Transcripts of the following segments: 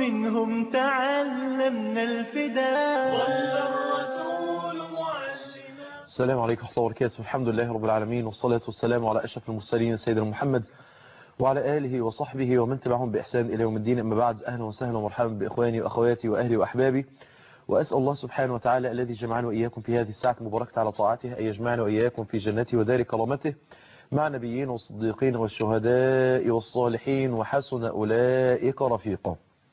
ومنهم تعلمنا الفداء ظل الرسول معلما السلام عليكم ورحمة الله وبركاته الحمد لله رب العالمين والصلاة والسلام على أشرف المرسلين سيدنا محمد وعلى آله وصحبه ومن تبعهم بإحسان إلى يوم الدين أما بعد أهلا وسهلا ومرحبا بإخواني وأخواتي وأهلي وأحبابي وأسأل الله سبحانه وتعالى الذي جمعنا وإياكم في هذه الساعة المباركة على طاعته أن يجمعنا وإياكم في جنته ودار كرامته مع نبيين والصديقين والشهداء والصالحين وحسن أولئك رفيقا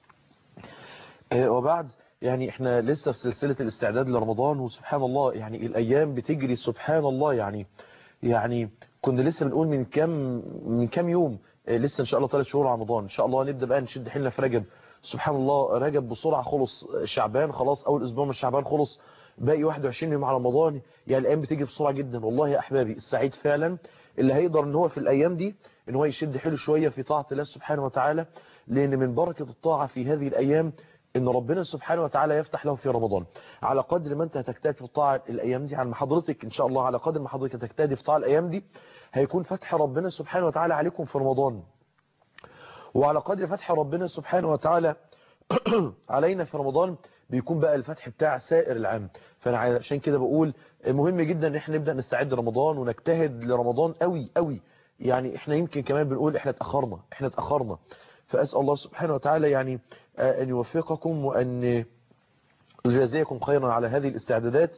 وبعد يعني احنا لسه في سلسلة الاستعداد لرمضان وسبحان الله يعني الأيام بتجري سبحان الله يعني يعني كنا لسه بنقول من كام من كام يوم لسه ان شاء الله ثلاث شهور رمضان ان شاء الله نبدا بقى نشد حيلنا في رجب سبحان الله رجب بسرعه خلص شعبان خلاص اول اسبوع من شعبان خلص باقي 21 يوم على رمضان يعني الايام بتيجي بسرعه جدا والله يا احبابي السعيد فعلا اللي هيقدر ان هو في الايام دي ان هو يشد حيله شويه في طاعه الله سبحانه وتعالى لان من بركه الطاعه في هذه الايام ان ربنا سبحانه وتعالى يفتح له في رمضان على قدر ما انت هتجتهد في الطاعه الايام دي عن حضرتك ان شاء الله على قدر ما حضرتك هتجتهد في الطاعه الايام دي هيكون فتح ربنا سبحانه وتعالى عليكم في رمضان وعلى قدر فتح ربنا سبحانه وتعالى علينا في رمضان بيكون بقى الفتح بتاع سائر العام فانا عشان كده بقول مهم جدا ان احنا نبدا نستعد رمضان ونجتهد لرمضان قوي قوي يعني احنا يمكن كمان بنقول احنا اتاخرنا احنا اتاخرنا فاسال الله سبحانه وتعالى يعني ان يوفقكم وان يجازيكم خيرا على هذه الاستعدادات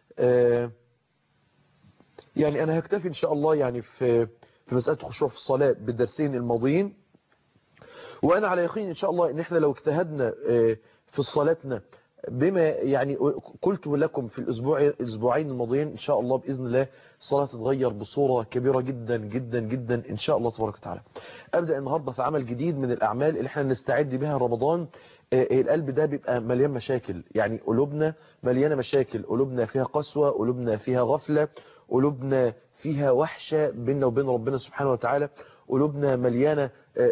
يعني انا هكتفي ان شاء الله يعني في في مساله الخشوع في الصلاه بالدرسين الماضيين وانا على يقين ان شاء الله ان احنا لو اجتهدنا في صلاتنا بما يعني قلت لكم في الاسبوع الاسبوعين الماضيين ان شاء الله باذن الله الصلاه تتغير بصوره كبيره جدا جدا جدا ان شاء الله تبارك وتعالى ابدا النهارده في عمل جديد من الاعمال اللي احنا نستعد بها رمضان القلب ده بيبقى مليان مشاكل يعني قلوبنا مليانه مشاكل قلوبنا فيها قسوه قلوبنا فيها غفله قلوبنا فيها وحشه بيننا وبين ربنا سبحانه وتعالى قلوبنا مليانه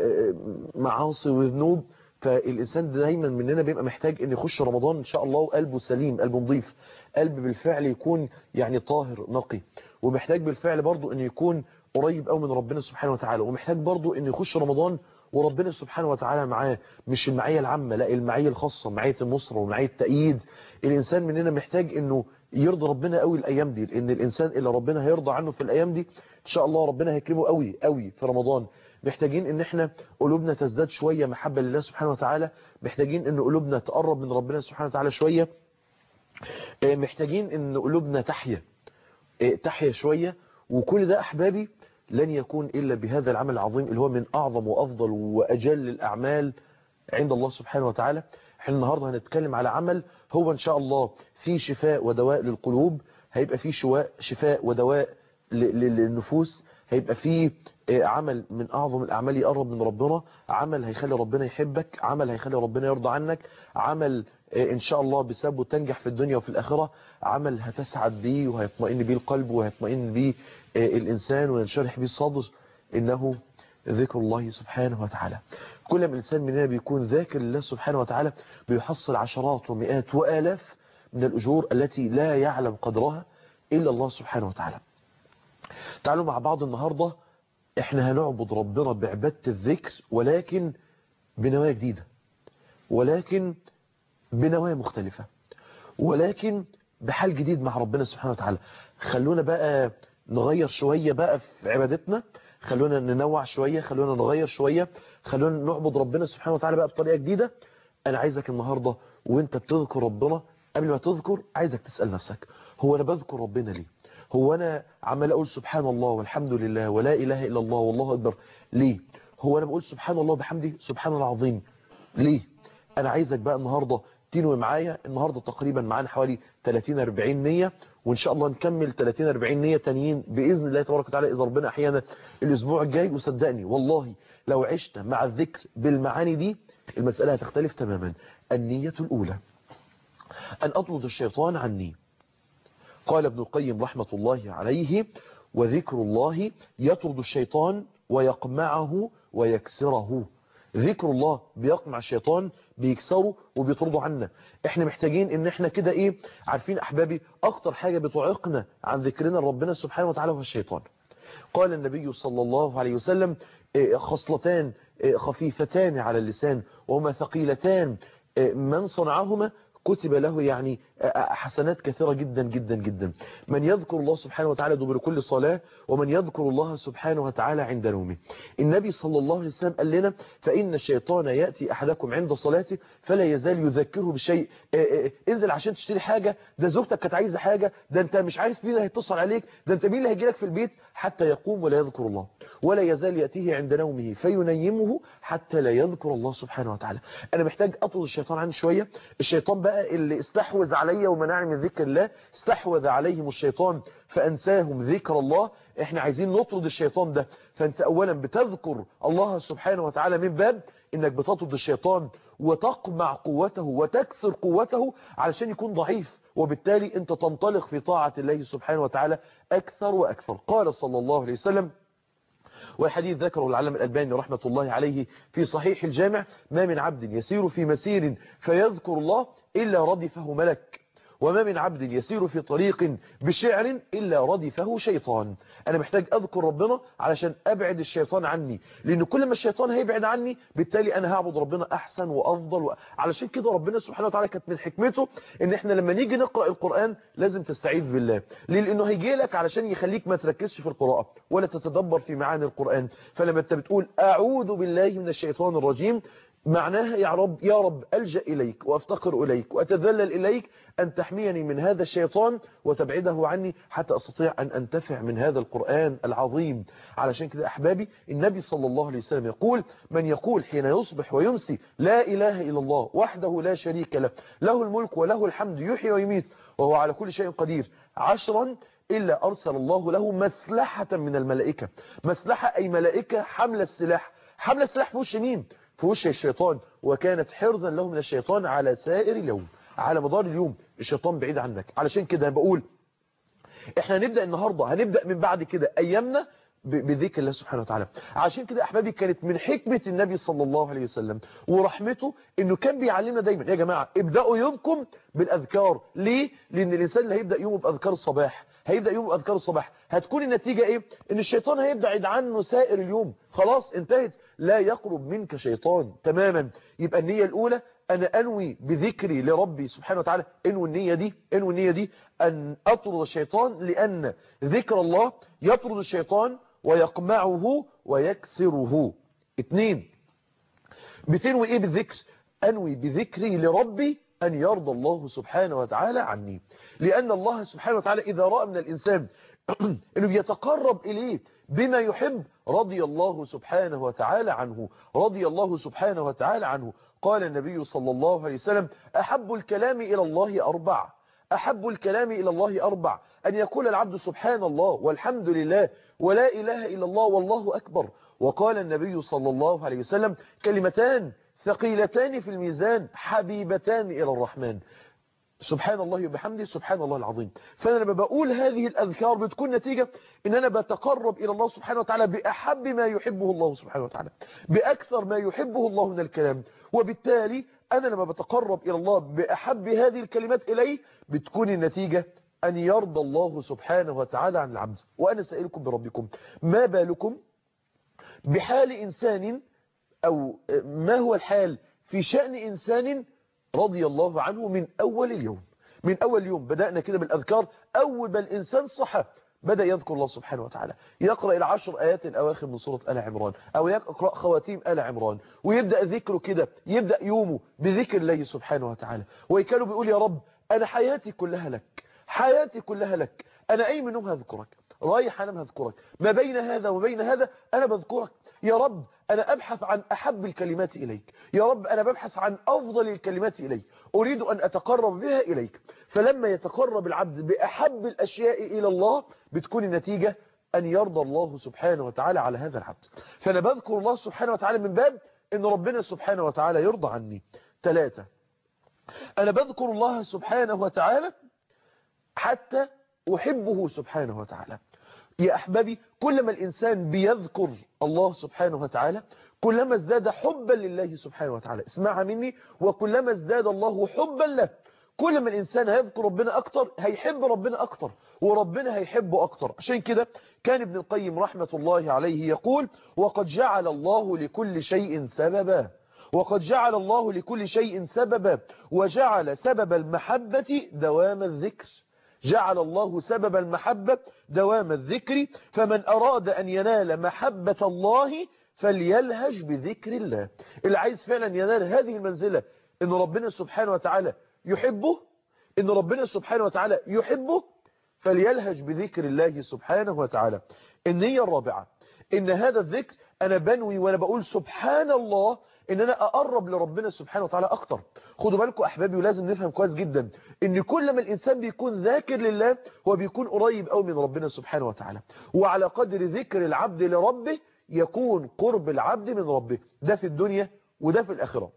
معاصي وذنوب فالإنسان دايما مننا بيبقى محتاج ان يخش رمضان ان شاء الله وقلبه سليم قلبه نظيف قلب بالفعل يكون يعني طاهر نقي ومحتاج بالفعل برضه ان يكون قريب قوي من ربنا سبحانه وتعالى ومحتاج برضه ان يخش رمضان وربنا سبحانه وتعالى معاه مش المعية العامة لا المعية الخاصة معية النصرة ومعية التأييد الإنسان مننا محتاج انه يرضى ربنا قوي الأيام دي لأن الإنسان اللي ربنا هيرضى عنه في الأيام دي إن شاء الله ربنا هيكرمه قوي قوي في رمضان محتاجين ان احنا قلوبنا تزداد شوية محبة لله سبحانه وتعالى محتاجين ان قلوبنا تقرب من ربنا سبحانه وتعالى شوية محتاجين ان قلوبنا تحيا تحيا شوية وكل ده احبابي لن يكون الا بهذا العمل العظيم اللي هو من اعظم وافضل واجل الاعمال عند الله سبحانه وتعالى احنا النهاردة هنتكلم على عمل هو ان شاء الله فيه شفاء ودواء للقلوب هيبقى فيه شفاء ودواء للنفوس هيبقى فيه عمل من أعظم الأعمال يقرب من ربنا عمل هيخلي ربنا يحبك عمل هيخلي ربنا يرضى عنك عمل إن شاء الله بسببه تنجح في الدنيا وفي الآخرة عمل هتسعد بيه وهيطمئن بيه القلب وهيطمئن بيه الإنسان وينشرح بيه الصدر إنه ذكر الله سبحانه وتعالى كل ما الإنسان مننا بيكون ذاكر لله سبحانه وتعالى بيحصل عشرات ومئات وآلاف من الأجور التي لا يعلم قدرها إلا الله سبحانه وتعالى تعالوا مع بعض النهاردة احنا هنعبد ربنا بعبادة الذكر ولكن بنوايا جديدة ولكن بنوايا مختلفة ولكن بحال جديد مع ربنا سبحانه وتعالى خلونا بقى نغير شوية بقى في عبادتنا خلونا ننوع شوية خلونا نغير شوية خلونا نعبد ربنا سبحانه وتعالى بقى بطريقة جديدة انا عايزك النهاردة وانت بتذكر ربنا قبل ما تذكر عايزك تسأل نفسك هو انا بذكر ربنا ليه هو أنا عمال أقول سبحان الله والحمد لله ولا إله إلا الله والله أكبر ليه هو أنا بقول سبحان الله بحمده سبحان العظيم ليه أنا عايزك بقى النهاردة تنوي معايا النهاردة تقريبا معانا حوالي 30-40 نية وإن شاء الله نكمل 30-40 نية تانيين بإذن الله تبارك وتعالى إذا ربنا أحيانا الأسبوع الجاي وصدقني والله لو عشت مع الذكر بالمعاني دي المسألة هتختلف تماما النية الأولى أن أطرد الشيطان عني قال ابن القيم رحمة الله عليه وذكر الله يطرد الشيطان ويقمعه ويكسره ذكر الله بيقمع الشيطان بيكسره وبيطرده عنا احنا محتاجين ان احنا كده ايه عارفين احبابي اكتر حاجة بتعيقنا عن ذكرنا لربنا سبحانه وتعالى هو الشيطان قال النبي صلى الله عليه وسلم خصلتان خفيفتان على اللسان وهما ثقيلتان من صنعهما كتب له يعني حسنات كثيرة جدا جدا جدا من يذكر الله سبحانه وتعالى دبر كل صلاة ومن يذكر الله سبحانه وتعالى عند نومه النبي صلى الله عليه وسلم قال لنا فإن الشيطان يأتي أحدكم عند صلاته فلا يزال يذكره بشيء انزل عشان تشتري حاجة ده زوجتك كانت عايزة حاجة ده انت مش عارف مين هيتصل عليك ده انت مين اللي هيجي لك في البيت حتى يقوم ولا يذكر الله ولا يزال يأتيه عند نومه فينيمه حتى لا يذكر الله سبحانه وتعالى أنا محتاج أطرد الشيطان عني شوية الشيطان بقى اللي استحوذ علي ومنعني من ذكر الله استحوذ عليهم الشيطان فأنساهم ذكر الله احنا عايزين نطرد الشيطان ده فانت اولا بتذكر الله سبحانه وتعالى من باب انك بتطرد الشيطان وتقمع قوته وتكسر قوته علشان يكون ضعيف وبالتالي انت تنطلق في طاعة الله سبحانه وتعالى اكثر واكثر قال صلى الله عليه وسلم والحديث ذكره العلم الألباني رحمة الله عليه في صحيح الجامع ما من عبد يسير في مسير فيذكر الله إلا ردفه ملك وما من عبد يسير في طريق بشعر إلا ردفه شيطان أنا محتاج أذكر ربنا علشان أبعد الشيطان عني لأن كل ما الشيطان هيبعد عني بالتالي أنا هعبد ربنا أحسن وأفضل و... علشان كده ربنا سبحانه وتعالى كانت من حكمته إن إحنا لما نيجي نقرأ القرآن لازم تستعيذ بالله ليه لأنه هيجي لك علشان يخليك ما تركزش في القراءة ولا تتدبر في معاني القرآن فلما أنت بتقول أعوذ بالله من الشيطان الرجيم معناها يا رب يا رب ألجأ إليك وأفتقر إليك وأتذلل إليك أن تحميني من هذا الشيطان وتبعده عني حتى أستطيع أن أنتفع من هذا القرآن العظيم علشان كده أحبابي النبي صلى الله عليه وسلم يقول من يقول حين يصبح ويمسي لا إله إلا الله وحده لا شريك له له الملك وله الحمد يحيي ويميت وهو على كل شيء قدير عشرا إلا أرسل الله له مسلحة من الملائكة مسلحة أي ملائكة حمل السلاح حمل السلاح في وش مين في وش الشيطان وكانت حرزا له من الشيطان على سائر اليوم على مدار اليوم الشيطان بعيد عنك علشان كده بقول احنا هنبدأ النهاردة هنبدأ من بعد كده ايامنا بذكر الله سبحانه وتعالى عشان كده احبابي كانت من حكمة النبي صلى الله عليه وسلم ورحمته انه كان بيعلمنا دايما يا جماعة ابدأوا يومكم بالاذكار ليه لان الانسان اللي هيبدأ يومه باذكار الصباح هيبدأ يوم أذكار الصباح هتكون النتيجة إيه إن الشيطان هيبعد عنه سائر اليوم خلاص انتهت لا يقرب منك شيطان تماما يبقى النية الأولى أنا أنوي بذكري لربي سبحانه وتعالى انوي النية دي انوي النية دي أن أطرد الشيطان لأن ذكر الله يطرد الشيطان ويقمعه ويكسره اتنين بتنوي إيه بالذكر أنوي بذكري لربي أن يرضى الله سبحانه وتعالى عني لأن الله سبحانه وتعالى إذا رأى من الإنسان أنه بيتقرب إليه بما يحب رضي الله سبحانه وتعالى عنه رضي الله سبحانه وتعالى عنه قال النبي صلى الله عليه وسلم أحب الكلام إلى الله أربع أحب الكلام إلى الله أربع أن يقول العبد سبحان الله والحمد لله ولا إله إلا الله والله أكبر وقال النبي صلى الله عليه وسلم كلمتان ثقيلتان في الميزان حبيبتان إلى الرحمن سبحان الله وبحمده سبحان الله العظيم فأنا لما بقول هذه الأذكار بتكون نتيجة إن أنا بتقرب إلى الله سبحانه وتعالى بأحب ما يحبه الله سبحانه وتعالى بأكثر ما يحبه الله من الكلام وبالتالي أنا لما بتقرب إلى الله بأحب هذه الكلمات إليه بتكون النتيجة أن يرضى الله سبحانه وتعالى عن العبد وأنا سألكم بربكم ما بالكم بحال إنسان أو ما هو الحال في شأن إنسان رضي الله عنه من أول اليوم من أول يوم بدأنا كده بالأذكار أول ما الإنسان صحى بدأ يذكر الله سبحانه وتعالى يقرأ العشر آيات الأواخر من سورة آل عمران أو يقرأ خواتيم آل عمران ويبدأ ذكره كده يبدأ يومه بذكر الله سبحانه وتعالى ويكانوا بيقول يا رب أنا حياتي كلها لك حياتي كلها لك أنا أي منهم هذكرك رايح أنا هذكرك ما بين هذا وبين هذا أنا بذكرك يا رب أنا أبحث عن أحب الكلمات إليك يا رب أنا ببحث عن أفضل الكلمات إليك أريد أن أتقرب بها إليك فلما يتقرب العبد بأحب الأشياء إلى الله بتكون النتيجة أن يرضى الله سبحانه وتعالى على هذا العبد فأنا بذكر الله سبحانه وتعالى من باب أن ربنا سبحانه وتعالى يرضى عني ثلاثة أنا بذكر الله سبحانه وتعالى حتى أحبه سبحانه وتعالى يا أحبابي كلما الإنسان بيذكر الله سبحانه وتعالى كلما ازداد حبا لله سبحانه وتعالى اسمعها مني وكلما ازداد الله حبا له كل ما الإنسان هيذكر ربنا أكتر هيحب ربنا أكتر وربنا هيحبه أكتر عشان كده كان ابن القيم رحمة الله عليه يقول وقد جعل الله لكل شيء سببا وقد جعل الله لكل شيء سببا وجعل سبب المحبة دوام الذكر جعل الله سبب المحبة دوام الذكر فمن أراد أن ينال محبة الله فليلهج بذكر الله اللي عايز فعلا ينال هذه المنزلة ان ربنا سبحانه وتعالى يحبه ان ربنا سبحانه وتعالى يحبه فليلهج بذكر الله سبحانه وتعالى النية الرابعة ان هذا الذكر انا بنوي وانا بقول سبحان الله ان انا اقرب لربنا سبحانه وتعالى اكتر خدوا بالكم احبابي ولازم نفهم كويس جدا ان كل ما الانسان بيكون ذاكر لله هو بيكون قريب قوي من ربنا سبحانه وتعالى وعلى قدر ذكر العبد لربه يكون قرب العبد من ربه ده في الدنيا وده في الاخره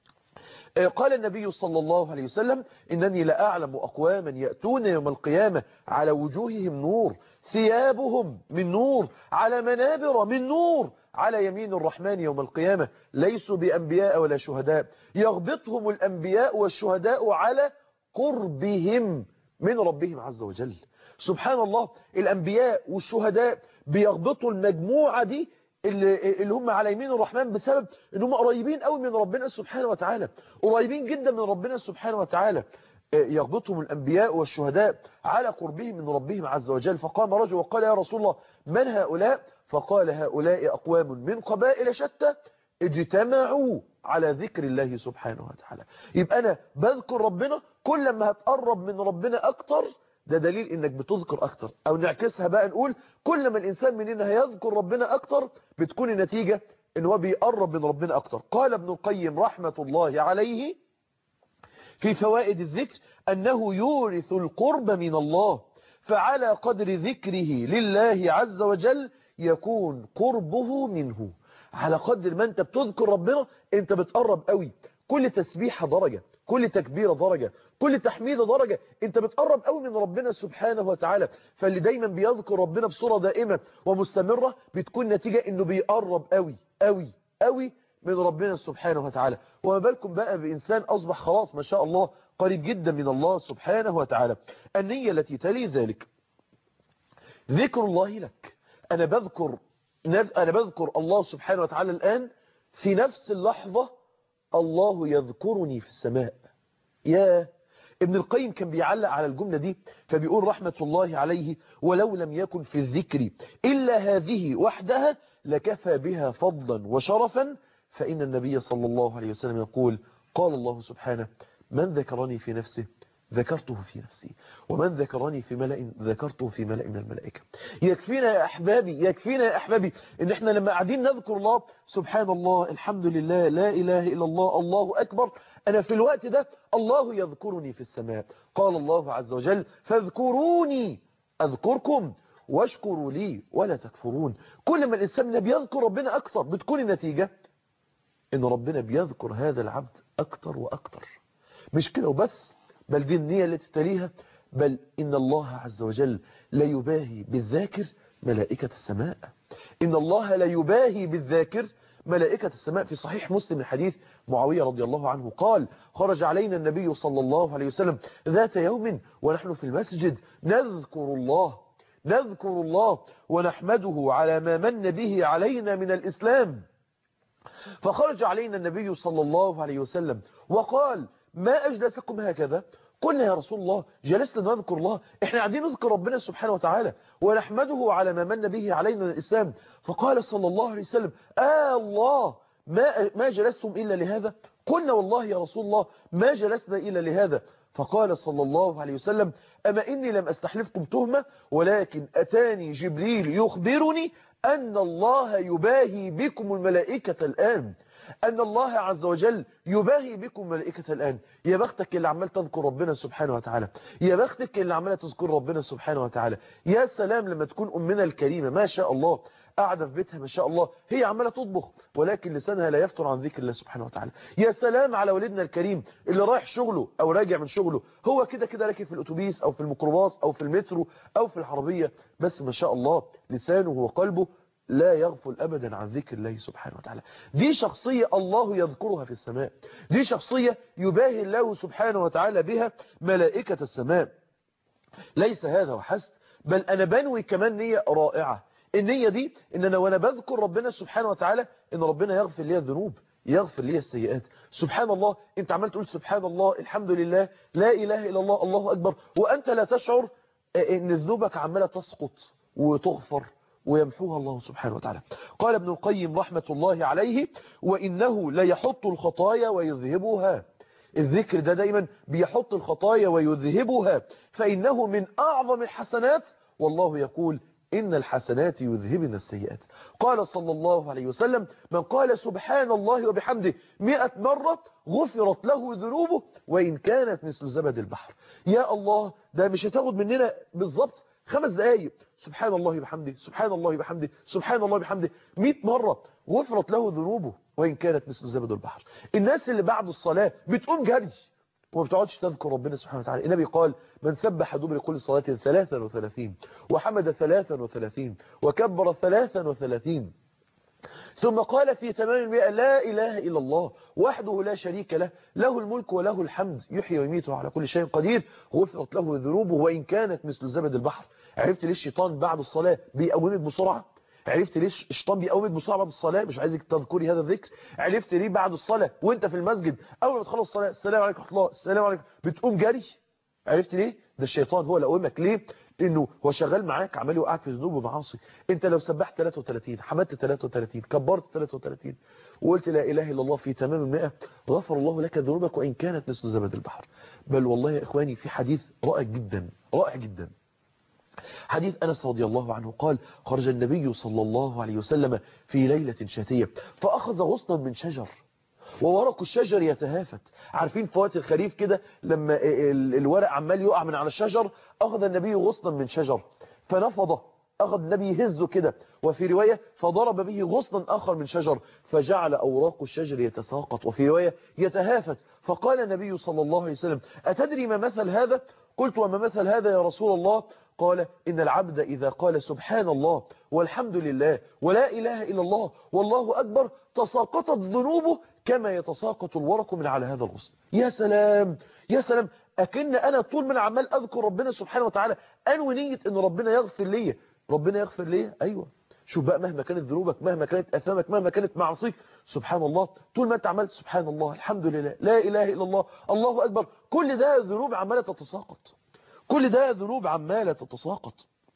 قال النبي صلى الله عليه وسلم إنني لأعلم أقواما يأتون يوم القيامة على وجوههم نور ثيابهم من نور على منابر من نور على يمين الرحمن يوم القيامة ليسوا بأنبياء ولا شهداء يغبطهم الأنبياء والشهداء على قربهم من ربهم عز وجل سبحان الله الأنبياء والشهداء بيغبطوا المجموعة دي اللي, اللي هم على يمين الرحمن بسبب ان هم قريبين قوي من ربنا سبحانه وتعالى قريبين جدا من ربنا سبحانه وتعالى يغبطهم الأنبياء والشهداء على قربهم من ربهم عز وجل فقام رجل وقال يا رسول الله من هؤلاء فقال هؤلاء أقوام من قبائل شتى اجتمعوا على ذكر الله سبحانه وتعالى يبقى أنا بذكر ربنا كل ما هتقرب من ربنا أكتر ده دليل انك بتذكر اكتر او نعكسها بقى نقول كل ما الانسان مننا هيذكر ربنا اكتر بتكون النتيجة ان هو بيقرب من ربنا اكتر قال ابن القيم رحمة الله عليه في فوائد الذكر انه يورث القرب من الله فعلى قدر ذكره لله عز وجل يكون قربه منه على قدر ما انت بتذكر ربنا انت بتقرب قوي كل تسبيحة درجة كل تكبيرة درجة كل تحميدة درجة انت بتقرب قوي من ربنا سبحانه وتعالى فاللي دايما بيذكر ربنا بصورة دائمة ومستمرة بتكون نتيجة انه بيقرب قوي قوي قوي من ربنا سبحانه وتعالى وما بالكم بقى بإنسان أصبح خلاص ما شاء الله قريب جدا من الله سبحانه وتعالى النية التي تلي ذلك ذكر الله لك أنا بذكر أنا بذكر الله سبحانه وتعالى الآن في نفس اللحظة الله يذكرني في السماء يا ابن القيم كان بيعلق على الجملة دي فبيقول رحمة الله عليه ولو لم يكن في الذكر إلا هذه وحدها لكفى بها فضلا وشرفا فإن النبي صلى الله عليه وسلم يقول قال الله سبحانه من ذكرني في نفسه ذكرته في نفسي ومن ذكرني في ملأ ذكرته في ملأ من الملائكة يكفينا يا أحبابي يكفينا يا أحبابي إن إحنا لما قاعدين نذكر الله سبحان الله الحمد لله لا إله إلا الله الله أكبر أنا في الوقت ده الله يذكرني في السماء قال الله عز وجل فاذكروني أذكركم واشكروا لي ولا تكفرون كل ما الإنسان بيذكر ربنا أكثر بتكون النتيجة إن ربنا بيذكر هذا العبد أكثر وأكثر مش كده وبس بل دي النية التي تليها بل إن الله عز وجل لا يباهي بالذاكر ملائكة السماء إن الله لا يباهي بالذاكر ملائكة السماء في صحيح مسلم الحديث معاوية رضي الله عنه قال خرج علينا النبي صلى الله عليه وسلم ذات يوم ونحن في المسجد نذكر الله نذكر الله ونحمده على ما من به علينا من الإسلام فخرج علينا النبي صلى الله عليه وسلم وقال ما أجلسكم هكذا قلنا يا رسول الله جلسنا نذكر الله احنا قاعدين نذكر ربنا سبحانه وتعالى ونحمده على ما من به علينا من الإسلام فقال صلى الله عليه وسلم آه الله ما, ما جلستم إلا لهذا قلنا والله يا رسول الله ما جلسنا إلا لهذا فقال صلى الله عليه وسلم أما إني لم أستحلفكم تهمة ولكن أتاني جبريل يخبرني أن الله يباهي بكم الملائكة الآن أن الله عز وجل يباهي بكم ملائكة الآن يا بختك اللي عمال تذكر ربنا سبحانه وتعالى يا بختك اللي عمال تذكر ربنا سبحانه وتعالى يا سلام لما تكون أمنا الكريمة ما شاء الله قاعدة في بيتها ما شاء الله هي عمالة تطبخ ولكن لسانها لا يفتر عن ذكر الله سبحانه وتعالى يا سلام على والدنا الكريم اللي رايح شغله أو راجع من شغله هو كده كده راكب في الأتوبيس أو في الميكروباص أو في المترو أو في العربية بس ما شاء الله لسانه وقلبه لا يغفل أبدا عن ذكر الله سبحانه وتعالى دي شخصية الله يذكرها في السماء دي شخصية يباهي الله سبحانه وتعالى بها ملائكة السماء ليس هذا وحسب بل أنا بنوي كمان نية رائعة النية دي إن أنا وأنا بذكر ربنا سبحانه وتعالى إن ربنا يغفر لي الذنوب يغفر لي السيئات سبحان الله انت عمال تقول سبحان الله الحمد لله لا إله إلا الله الله أكبر وأنت لا تشعر ان ذنوبك عمالة تسقط وتغفر ويمحوها الله سبحانه وتعالى قال ابن القيم رحمة الله عليه وإنه لا يحط الخطايا ويذهبها الذكر ده دايما بيحط الخطايا ويذهبها فإنه من أعظم الحسنات والله يقول إن الحسنات يذهبن السيئات قال صلى الله عليه وسلم من قال سبحان الله وبحمده مئة مرة غفرت له ذنوبه وإن كانت مثل زبد البحر يا الله ده مش هتاخد مننا بالظبط خمس دقايق سبحان الله وبحمده سبحان الله وبحمده سبحان الله وبحمده 100 مرة غفرت له ذنوبه وإن كانت مثل زبد البحر الناس اللي بعد الصلاة بتقوم جري وما بتقعدش تذكر ربنا سبحانه وتعالى النبي قال من سبح دبر كل صلاة 33 وحمد 33 وكبر 33 ثم قال في تمام المئة لا إله إلا الله وحده لا شريك له له الملك وله الحمد يحيي ويميت على كل شيء قدير غفرت له ذنوبه وإن كانت مثل زبد البحر عرفت ليه الشيطان بعد الصلاة بيقومك بسرعة عرفت ليش الشيطان بيقومك بسرعه بعد الصلاه مش عايزك تذكري هذا الذكر عرفت ليه بعد الصلاه وانت في المسجد اول ما تخلص الصلاه السلام عليكم ورحمه الله السلام عليكم بتقوم جري عرفت ليه ده الشيطان هو اللي قومك ليه لانه هو شغال معاك عمال يوقعك في ذنوب ومعاصي انت لو سبحت 33 حمدت 33 كبرت 33 وقلت لا اله الا الله في تمام المئة غفر الله لك ذنوبك وان كانت مثل زبد البحر بل والله يا اخواني في حديث رائع جدا رائع جدا حديث أنس رضي الله عنه قال خرج النبي صلى الله عليه وسلم في ليلة شتية فأخذ غصنا من شجر وورق الشجر يتهافت عارفين في وقت الخريف كده لما الورق عمال يقع من على الشجر أخذ النبي غصنا من شجر فنفضه أخذ النبي يهزه كده وفي رواية فضرب به غصنا آخر من شجر فجعل أوراق الشجر يتساقط وفي رواية يتهافت فقال النبي صلى الله عليه وسلم أتدري ما مثل هذا قلت وما مثل هذا يا رسول الله قال إن العبد إذا قال سبحان الله والحمد لله ولا إله إلا الله والله أكبر تساقطت ذنوبه كما يتساقط الورق من على هذا الغصن يا سلام يا سلام أكن أنا طول من عمال أذكر ربنا سبحانه وتعالى أنوي نية أن ربنا يغفر لي ربنا يغفر لي أيوة شوف بقى مهما كانت ذنوبك مهما كانت أثامك مهما كانت معصيك سبحان الله طول ما أنت عملت سبحان الله الحمد لله لا إله إلا الله الله أكبر كل ده ذنوب عمالة تتساقط كل ده ذنوب عمالة تتساقط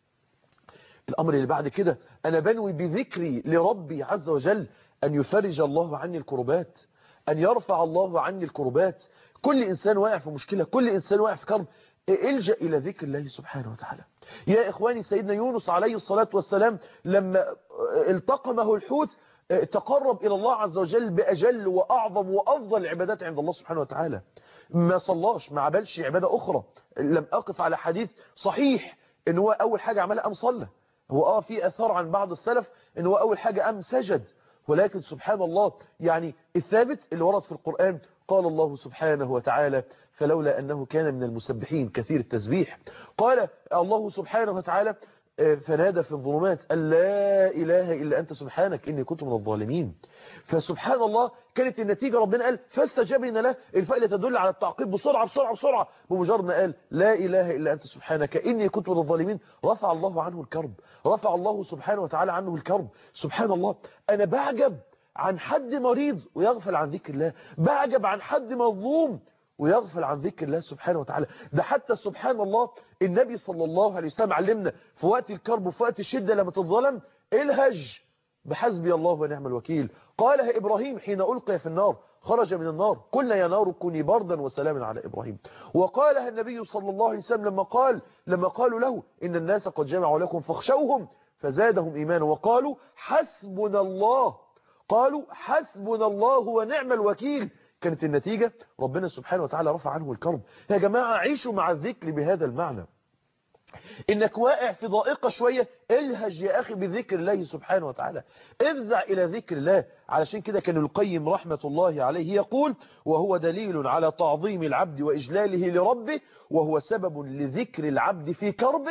الأمر اللي بعد كده أنا بنوي بذكري لربي عز وجل أن يفرج الله عني الكربات أن يرفع الله عني الكربات كل إنسان واقع في مشكلة كل إنسان واقع في كرب الجأ إلى ذكر الله سبحانه وتعالى يا إخواني سيدنا يونس عليه الصلاة والسلام لما التقمه الحوت تقرب إلى الله عز وجل بأجل وأعظم وأفضل العبادات عند الله سبحانه وتعالى ما صلاش ما عملش عبادة أخرى لم أقف على حديث صحيح ان هو أول حاجة عملها أم صلى هو آه في أثار عن بعض السلف ان هو أول حاجة أم سجد ولكن سبحان الله يعني الثابت اللي ورد في القرآن قال الله سبحانه وتعالى فلولا أنه كان من المسبحين كثير التسبيح قال الله سبحانه وتعالى فنادى في الظلمات أن لا إله إلا أنت سبحانك إني كنت من الظالمين فسبحان الله كانت النتيجة ربنا قال فاستجابنا له الفائلة تدل على التعقيب بسرعة بسرعة بسرعة بمجرد ما قال لا إله إلا أنت سبحانك إني كنت من الظالمين رفع الله عنه الكرب رفع الله سبحانه وتعالى عنه الكرب سبحان الله أنا بعجب عن حد مريض ويغفل عن ذكر الله بعجب عن حد مظلوم ويغفل عن ذكر الله سبحانه وتعالى ده حتى سبحان الله النبي صلى الله عليه وسلم علمنا في وقت الكرب وفي وقت الشدة لما تتظلم الهج بحسبي الله ونعم الوكيل قالها إبراهيم حين ألقي في النار خرج من النار قلنا يا نار كوني بردا وسلاما على إبراهيم وقالها النبي صلى الله عليه وسلم لما قال لما قالوا له إن الناس قد جمعوا لكم فاخشوهم فزادهم إيمانا وقالوا حسبنا الله قالوا حسبنا الله ونعم الوكيل كانت النتيجة ربنا سبحانه وتعالى رفع عنه الكرب يا جماعة عيشوا مع الذكر بهذا المعنى انك واقع في ضائقة شوية الهج يا اخي بذكر الله سبحانه وتعالى افزع الى ذكر الله علشان كده كان القيم رحمة الله عليه يقول وهو دليل على تعظيم العبد واجلاله لربه وهو سبب لذكر العبد في كربه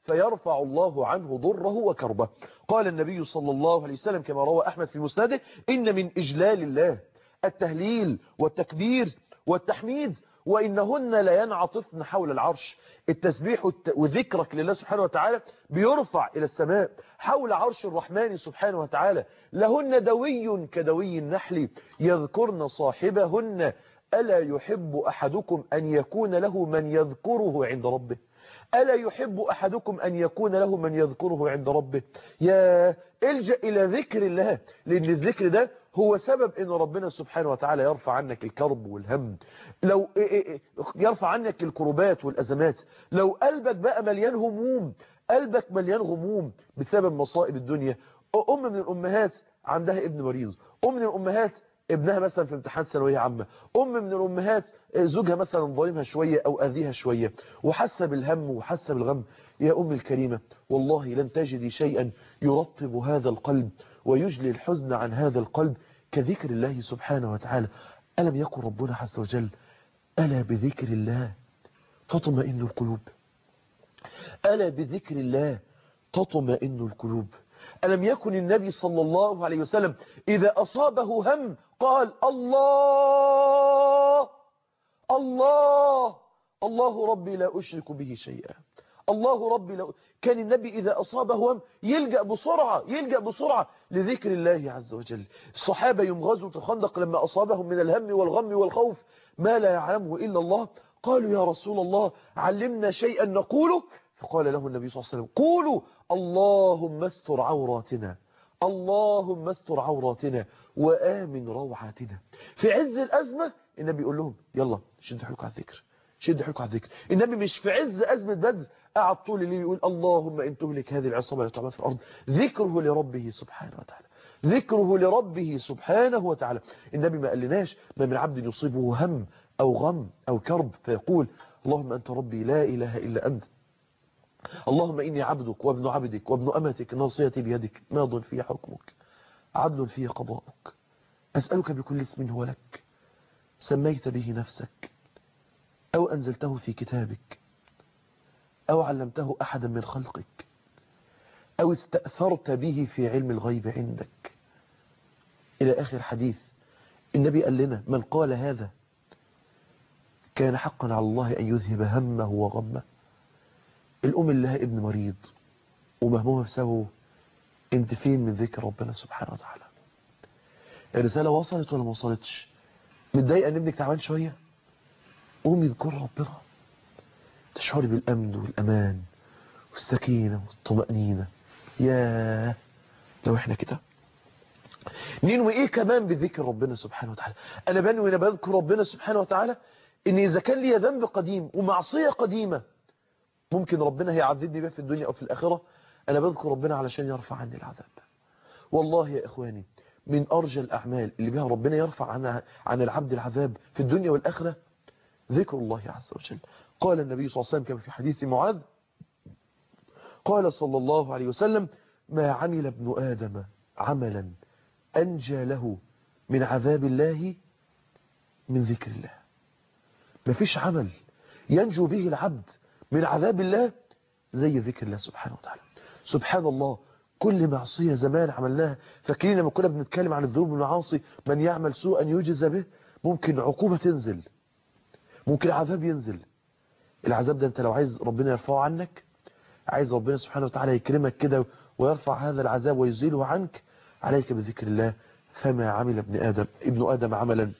فيرفع الله عنه ضره وكربه قال النبي صلى الله عليه وسلم كما روى أحمد في مسنده إن من إجلال الله التهليل والتكبير والتحميد وإنهن لا ينعطفن حول العرش التسبيح وذكرك لله سبحانه وتعالى بيرفع إلى السماء حول عرش الرحمن سبحانه وتعالى لهن دوي كدوي النحل يذكرن صاحبهن ألا يحب أحدكم أن يكون له من يذكره عند ربه ألا يحب أحدكم أن يكون له من يذكره عند ربه يا الجأ إلى ذكر الله لأن الذكر ده هو سبب أن ربنا سبحانه وتعالى يرفع عنك الكرب والهم لو يرفع عنك الكربات والأزمات لو قلبك بقى مليان هموم قلبك مليان غموم بسبب مصائب الدنيا أم من الأمهات عندها ابن مريض أم من الأمهات ابنها مثلا في امتحان ثانويه عامه ام من الامهات زوجها مثلا ظالمها شويه او اذيها شويه وحاسه بالهم وحاسه بالغم يا ام الكريمه والله لن تجدي شيئا يرطب هذا القلب ويجلي الحزن عن هذا القلب كذكر الله سبحانه وتعالى الم يقل ربنا عز وجل الا بذكر الله تطمئن القلوب الا بذكر الله تطمئن القلوب ألم يكن النبي صلى الله عليه وسلم إذا أصابه هم قال الله الله الله ربي لا أشرك به شيئا الله ربي لا كان النبي إذا أصابه هم يلجأ بسرعة يلجأ بسرعة لذكر الله عز وجل الصحابة يوم غزوة الخندق لما أصابهم من الهم والغم والخوف ما لا يعلمه إلا الله قالوا يا رسول الله علمنا شيئا نقوله فقال له النبي صلى الله عليه وسلم قولوا اللهم استر عوراتنا اللهم استر عوراتنا وآمن روعاتنا في عز الأزمة النبي يقول لهم يلا شدوا حلوك على الذكر شدوا حلوك على الذكر النبي مش في عز أزمة بدر قعد طول الليل يقول اللهم إن تهلك هذه العصابة لا تعبد في الأرض ذكره لربه سبحانه وتعالى ذكره لربه سبحانه وتعالى النبي ما قالناش ما من عبد يصيبه هم أو غم أو كرب فيقول اللهم أنت ربي لا إله إلا أنت اللهم إني عبدك وابن عبدك وابن أمتك ناصيتي بيدك ماض في حكمك عدل في قضاءك أسألك بكل اسم هو لك سميت به نفسك أو أنزلته في كتابك أو علمته أحدا من خلقك أو استأثرت به في علم الغيب عندك إلى آخر حديث النبي قال لنا من قال هذا كان حقا على الله أن يذهب همه وغمه الأم اللي لها ابن مريض ومهمومة بسببه انت فين من ذكر ربنا سبحانه وتعالى الرسالة وصلت ولا ما وصلتش متضايقة ان ابنك تعبان شوية قومي اذكر ربنا تشعري بالأمن والأمان والسكينة والطمأنينة يا لو احنا كده ننوي ايه كمان بذكر ربنا سبحانه وتعالى انا بنوي انا بذكر ربنا سبحانه وتعالى ان اذا كان لي ذنب قديم ومعصية قديمة ممكن ربنا هيعذبني بها في الدنيا أو في الآخرة أنا بذكر ربنا علشان يرفع عني العذاب والله يا إخواني من أرجى الأعمال اللي بها ربنا يرفع عن, عن العبد العذاب في الدنيا والآخرة ذكر الله عز وجل قال النبي صلى الله عليه وسلم كما في حديث معاذ قال صلى الله عليه وسلم ما عمل ابن آدم عملا أنجى له من عذاب الله من ذكر الله ما فيش عمل ينجو به العبد من عذاب الله زي ذكر الله سبحانه وتعالى سبحان الله كل معصية زمان عملناها فاكرين لما كنا بنتكلم عن الذنوب والمعاصي من يعمل سوءا يجزى به ممكن عقوبة تنزل ممكن عذاب ينزل العذاب ده انت لو عايز ربنا يرفعه عنك عايز ربنا سبحانه وتعالى يكرمك كده ويرفع هذا العذاب ويزيله عنك عليك بذكر الله فما عمل ابن آدم ابن آدم عملا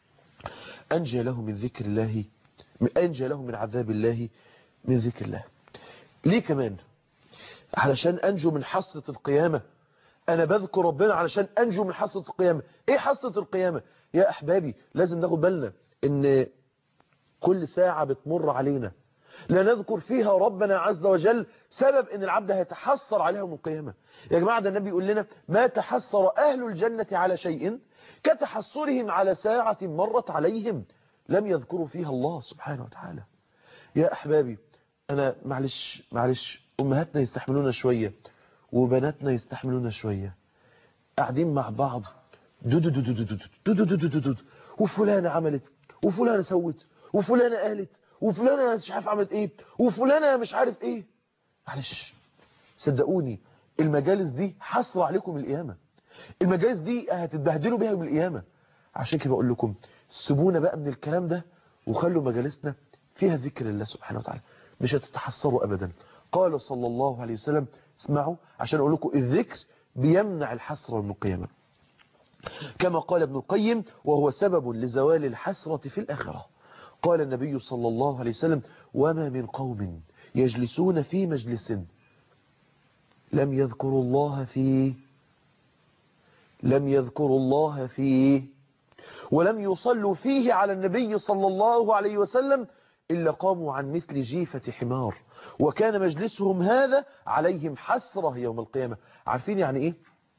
أنجى له من ذكر الله أنجى له من عذاب الله من ذكر الله ليه كمان علشان أنجو من حصة القيامة أنا بذكر ربنا علشان أنجو من حصة القيامة إيه حصة القيامة يا أحبابي لازم ناخد بالنا إن كل ساعة بتمر علينا لا نذكر فيها ربنا عز وجل سبب ان العبد هيتحسر عليها من القيامة يا جماعة ده النبي يقول لنا ما تحسر أهل الجنة على شيء كتحسرهم على ساعة مرت عليهم لم يذكروا فيها الله سبحانه وتعالى يا أحبابي أنا معلش معلش أمهاتنا يستحملونا شوية وبناتنا يستحملونا شوية قاعدين مع بعض دو دو دو دو دو دو دو دو دو دو دو وفلانة عملت وفلانة سوت وفلانة قالت وفلانة مش عارف عملت ايه وفلانة مش عارف ايه معلش صدقوني المجالس دي حصر عليكم القيامة المجالس دي هتتبهدلوا بيها يوم القيامة عشان كده بقول لكم سيبونا بقى من الكلام ده وخلوا مجالسنا فيها ذكر الله سبحانه وتعالى مش هتتحسروا أبدا قال صلى الله عليه وسلم اسمعوا عشان أقول لكم الذكر بيمنع الحسرة من القيامة كما قال ابن القيم وهو سبب لزوال الحسرة في الآخرة قال النبي صلى الله عليه وسلم وما من قوم يجلسون في مجلس لم يذكروا الله فيه لم يذكروا الله فيه ولم يصلوا فيه على النبي صلى الله عليه وسلم إلا قاموا عن مثل جيفة حمار وكان مجلسهم هذا عليهم حسرة يوم القيامة عارفين يعني إيه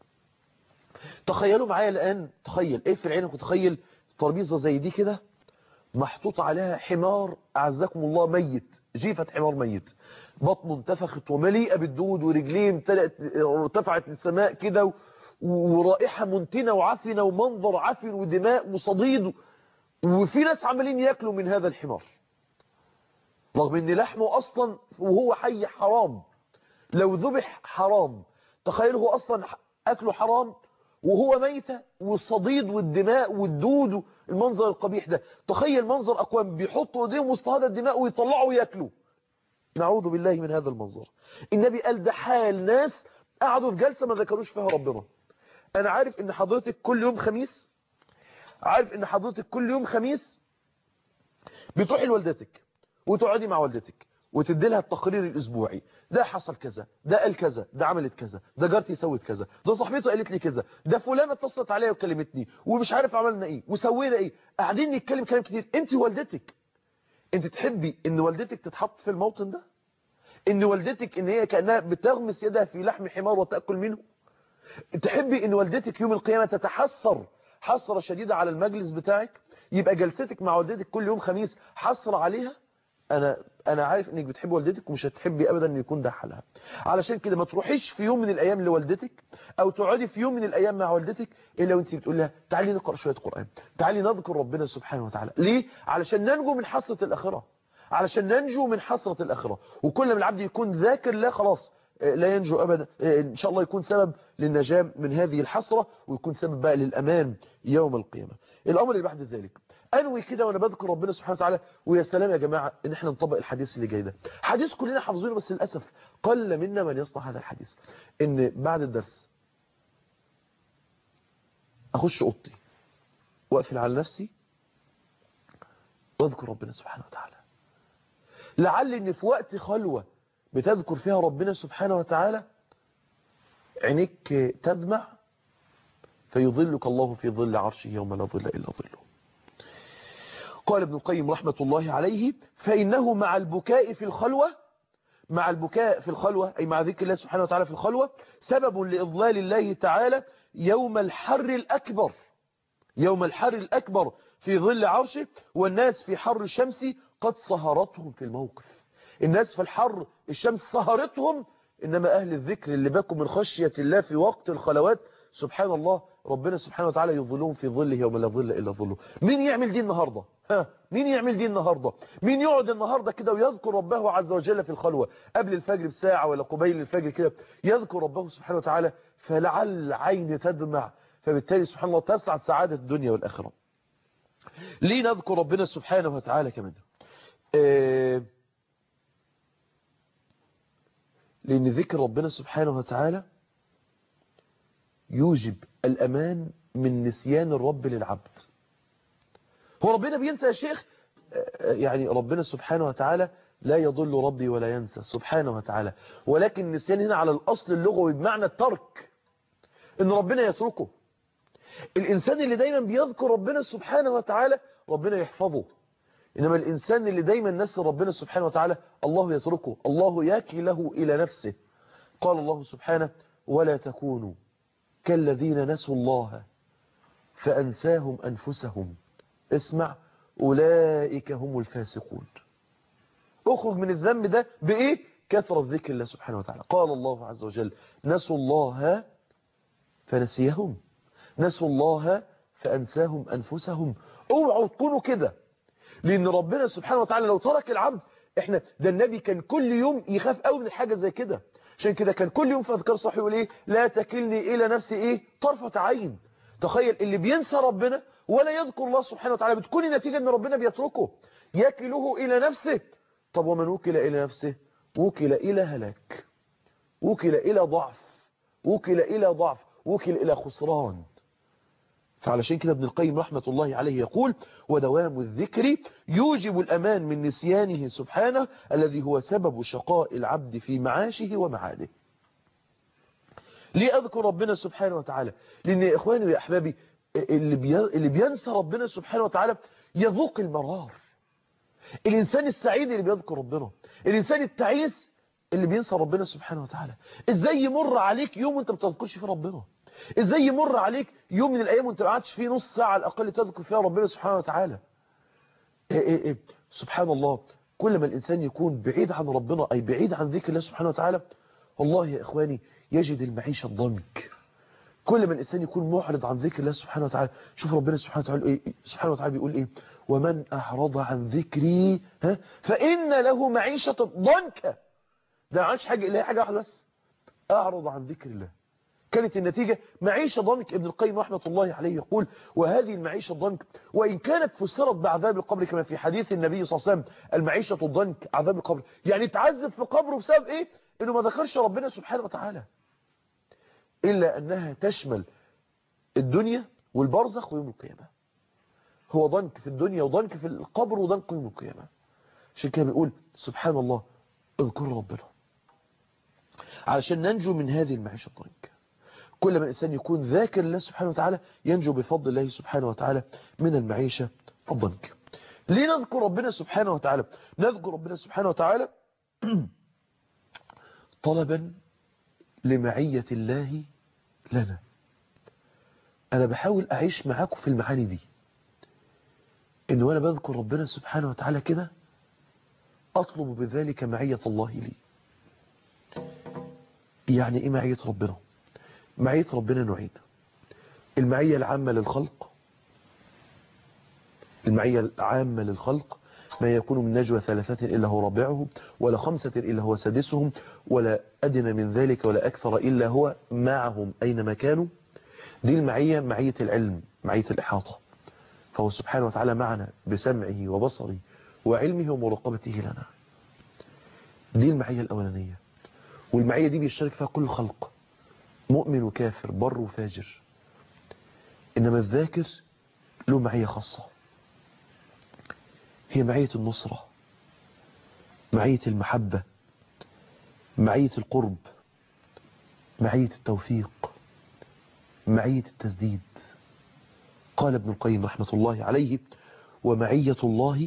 تخيلوا معايا الآن تخيل إيه في عينك وتخيل ترابيزة زي دي كده محطوط عليها حمار أعزكم الله ميت جيفة حمار ميت بطنه انتفخت ومليئة بالدود ورجليه ارتفعت للسماء كده ورائحة منتنة وعفنة ومنظر عفن ودماء وصديد وفي ناس عمالين ياكلوا من هذا الحمار رغم ان لحمه اصلا وهو حي حرام لو ذبح حرام تخيل هو اصلا اكله حرام وهو ميتة والصديد والدماء والدود المنظر القبيح ده تخيل منظر اقوام بيحطوا ايديهم وسط هذا الدماء ويطلعوا وياكلوا نعوذ بالله من هذا المنظر النبي قال ده حال ناس قعدوا في جلسة ما ذكروش فيها ربنا انا عارف ان حضرتك كل يوم خميس عارف ان حضرتك كل يوم خميس بتروحي لوالدتك وتقعدي مع والدتك وتدي لها التقرير الاسبوعي ده حصل كذا ده قال كذا ده عملت كذا ده جارتي سوت كذا ده صاحبته قالت لي كذا ده فلانه اتصلت عليا وكلمتني ومش عارف عملنا ايه وسوينا ايه قاعدين نتكلم كلام كتير انت والدتك انت تحبي ان والدتك تتحط في الموطن ده ان والدتك ان هي كانها بتغمس يدها في لحم حمار وتاكل منه تحبي ان والدتك يوم القيامه تتحسر حسره شديده على المجلس بتاعك يبقى جلستك مع والدتك كل يوم خميس حسره عليها انا انا عارف انك بتحب والدتك ومش هتحبي ابدا ان يكون ده حالها علشان كده ما تروحيش في يوم من الايام لوالدتك او تقعدي في يوم من الايام مع والدتك الا وانت بتقول لها تعالي نقرا شويه قران تعالي نذكر ربنا سبحانه وتعالى ليه علشان ننجو من حسره الاخره علشان ننجو من حسره الاخره وكل ما العبد يكون ذاكر لا خلاص لا ينجو ابدا ان شاء الله يكون سبب للنجاه من هذه الحسره ويكون سبب بقى للامان يوم القيامه الامر اللي بعد ذلك انوي كده وانا بذكر ربنا سبحانه وتعالى ويا سلام يا جماعه ان احنا نطبق الحديث اللي جاي ده حديث كلنا حافظينه بس للاسف قل منا من يصنع هذا الحديث ان بعد الدرس اخش اوضتي واقفل على نفسي واذكر ربنا سبحانه وتعالى لعل ان في وقت خلوه بتذكر فيها ربنا سبحانه وتعالى عينيك تدمع فيظلك الله في ظل عرشه يوم لا ظل الا ظله قال ابن القيم رحمة الله عليه فإنه مع البكاء في الخلوة مع البكاء في الخلوة أي مع ذكر الله سبحانه وتعالى في الخلوة سبب لإضلال الله تعالى يوم الحر الأكبر يوم الحر الأكبر في ظل عرشه والناس في حر الشمس قد سهرتهم في الموقف الناس في الحر الشمس سهرتهم إنما أهل الذكر اللي باكوا من خشية الله في وقت الخلوات سبحان الله ربنا سبحانه وتعالى يظلهم في ظله يوم لا ظل إلا ظله مين يعمل دي النهاردة ها مين يعمل دي النهاردة مين يقعد النهاردة كده ويذكر ربه عز وجل في الخلوة قبل الفجر بساعة ولا قبيل الفجر كده يذكر ربه سبحانه وتعالى فلعل عين تدمع فبالتالي سبحان الله تسعد سعادة الدنيا والآخرة ليه نذكر ربنا سبحانه وتعالى كمان آه لأن ذكر ربنا سبحانه وتعالى يوجب الأمان من نسيان الرب للعبد هو ربنا بينسى يا شيخ يعني ربنا سبحانه وتعالى لا يضل ربي ولا ينسى سبحانه وتعالى ولكن النسيان هنا على الأصل اللغوي بمعنى الترك إن ربنا يتركه الإنسان اللي دايما بيذكر ربنا سبحانه وتعالى ربنا يحفظه إنما الإنسان اللي دايما نسى ربنا سبحانه وتعالى الله يتركه الله يكي له إلى نفسه قال الله سبحانه ولا تكونوا كالذين نسوا الله فأنساهم أنفسهم اسمع أولئك هم الفاسقون اخرج من الذنب ده بإيه كثرة ذكر الله سبحانه وتعالى قال الله عز وجل نسوا الله فنسيهم نسوا الله فأنساهم أنفسهم اوعوا تكونوا كده لأن ربنا سبحانه وتعالى لو ترك العبد احنا ده النبي كان كل يوم يخاف قوي من حاجة زي كده عشان كده كان كل يوم في اذكار صحيح يقول ايه لا تكلني الى نفسي ايه طرفة عين تخيل اللي بينسى ربنا ولا يذكر الله سبحانه وتعالى بتكون النتيجة ان ربنا بيتركه يكله الى نفسه طب ومن وكل الى نفسه وكل الى هلاك وكل الى ضعف وكل الى ضعف وكل الى خسران فعلشان كده ابن القيم رحمة الله عليه يقول ودوام الذكر يوجب الأمان من نسيانه سبحانه الذي هو سبب شقاء العبد في معاشه ومعاده ليه أذكر ربنا سبحانه وتعالى لأن يا إخواني ويا أحبابي اللي, بي... اللي بينسى ربنا سبحانه وتعالى يذوق المرار الإنسان السعيد اللي بيذكر ربنا الإنسان التعيس اللي بينسى ربنا سبحانه وتعالى إزاي يمر عليك يوم وانت بتذكرش فيه ربنا ازاي يمر عليك يوم من الايام وانت ما قعدتش فيه نص ساعه على الاقل تذكر فيها ربنا سبحانه وتعالى إيه إيه إيه سبحان الله كل ما الانسان يكون بعيد عن ربنا اي بعيد عن ذكر الله سبحانه وتعالى والله يا اخواني يجد المعيشه ضنك كل ما الانسان يكون معرض عن ذكر الله سبحانه وتعالى شوف ربنا سبحانه وتعالى إيه سبحانه وتعالى بيقول ايه ومن اعرض عن ذكري ها فان له معيشه ضنكا ده ما عادش حاجه الا حاجه واحده بس اعرض عن ذكر الله كانت النتيجة معيشة ضنك ابن القيم رحمة الله عليه يقول وهذه المعيشة الضنك وإن كانت فسرت بعذاب القبر كما في حديث النبي صلى الله عليه وسلم المعيشة الضنك عذاب القبر يعني تعذب في قبره بسبب إيه إنه ما ذكرش ربنا سبحانه وتعالى إلا أنها تشمل الدنيا والبرزخ ويوم القيامة هو ضنك في الدنيا وضنك في القبر وضنك يوم القيامة عشان كده بيقول سبحان الله اذكروا ربنا علشان ننجو من هذه المعيشة الضنك كل ما الإنسان يكون ذاكر الله سبحانه وتعالى ينجو بفضل الله سبحانه وتعالى من المعيشة الضنك ليه نذكر ربنا سبحانه وتعالى نذكر ربنا سبحانه وتعالى طلبا لمعية الله لنا أنا بحاول أعيش معاكم في المعاني دي إن وأنا بذكر ربنا سبحانه وتعالى كده أطلب بذلك معية الله لي يعني إيه معية ربنا معية ربنا نوعين المعية العامة للخلق المعية العامة للخلق ما يكون من نجوى ثلاثة إلا هو رابعهم ولا خمسة إلا هو سادسهم ولا أدنى من ذلك ولا أكثر إلا هو معهم أينما كانوا دي المعية معية العلم معية الإحاطة فهو سبحانه وتعالى معنا بسمعه وبصره وعلمه ومراقبته لنا دي المعية الأولانية والمعية دي بيشترك فيها كل خلق مؤمن وكافر بر وفاجر إنما الذاكر له معية خاصة هي معية النصرة معية المحبة معية القرب معية التوفيق معية التسديد قال ابن القيم رحمة الله عليه ومعية الله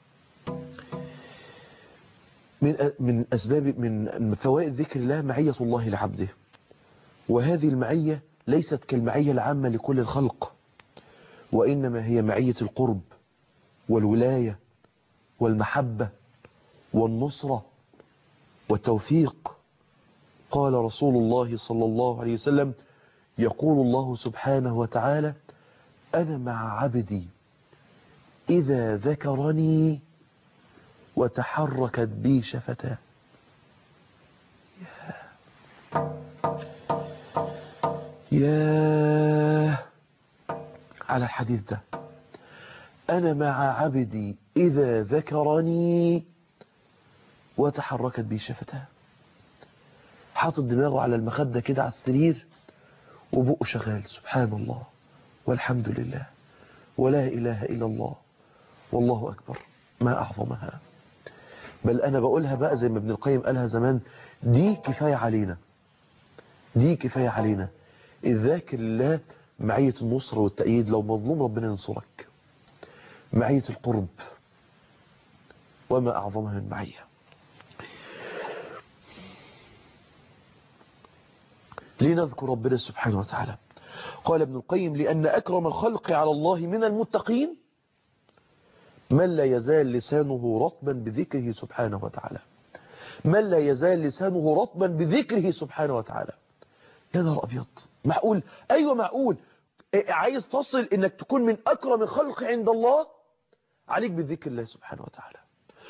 من من أسباب من فوائد ذكر الله معية الله لعبده وهذه المعية ليست كالمعية العامة لكل الخلق وإنما هي معية القرب والولاية والمحبة والنصرة والتوفيق قال رسول الله صلى الله عليه وسلم يقول الله سبحانه وتعالى أنا مع عبدي إذا ذكرني وتحركت بي شفتاه يا على الحديث ده أنا مع عبدي إذا ذكرني وتحركت بي شفتاه حاطط دماغه على المخدة كده على السرير وبقه شغال سبحان الله والحمد لله ولا إله إلا الله والله أكبر ما أعظمها بل أنا بقولها بقى زي ما ابن القيم قالها زمان دي كفاية علينا دي كفاية علينا الذاكر الله معية النصر والتأييد لو مظلوم ربنا ينصرك معية القرب وما أعظمها من معية لنذكر ربنا سبحانه وتعالى قال ابن القيم لأن أكرم الخلق على الله من المتقين من لا يزال لسانه رطبا بذكره سبحانه وتعالى من لا يزال لسانه رطبا بذكره سبحانه وتعالى يا نهار أبيض معقول أيوة معقول عايز تصل إنك تكون من أكرم الخلق عند الله عليك بذكر الله سبحانه وتعالى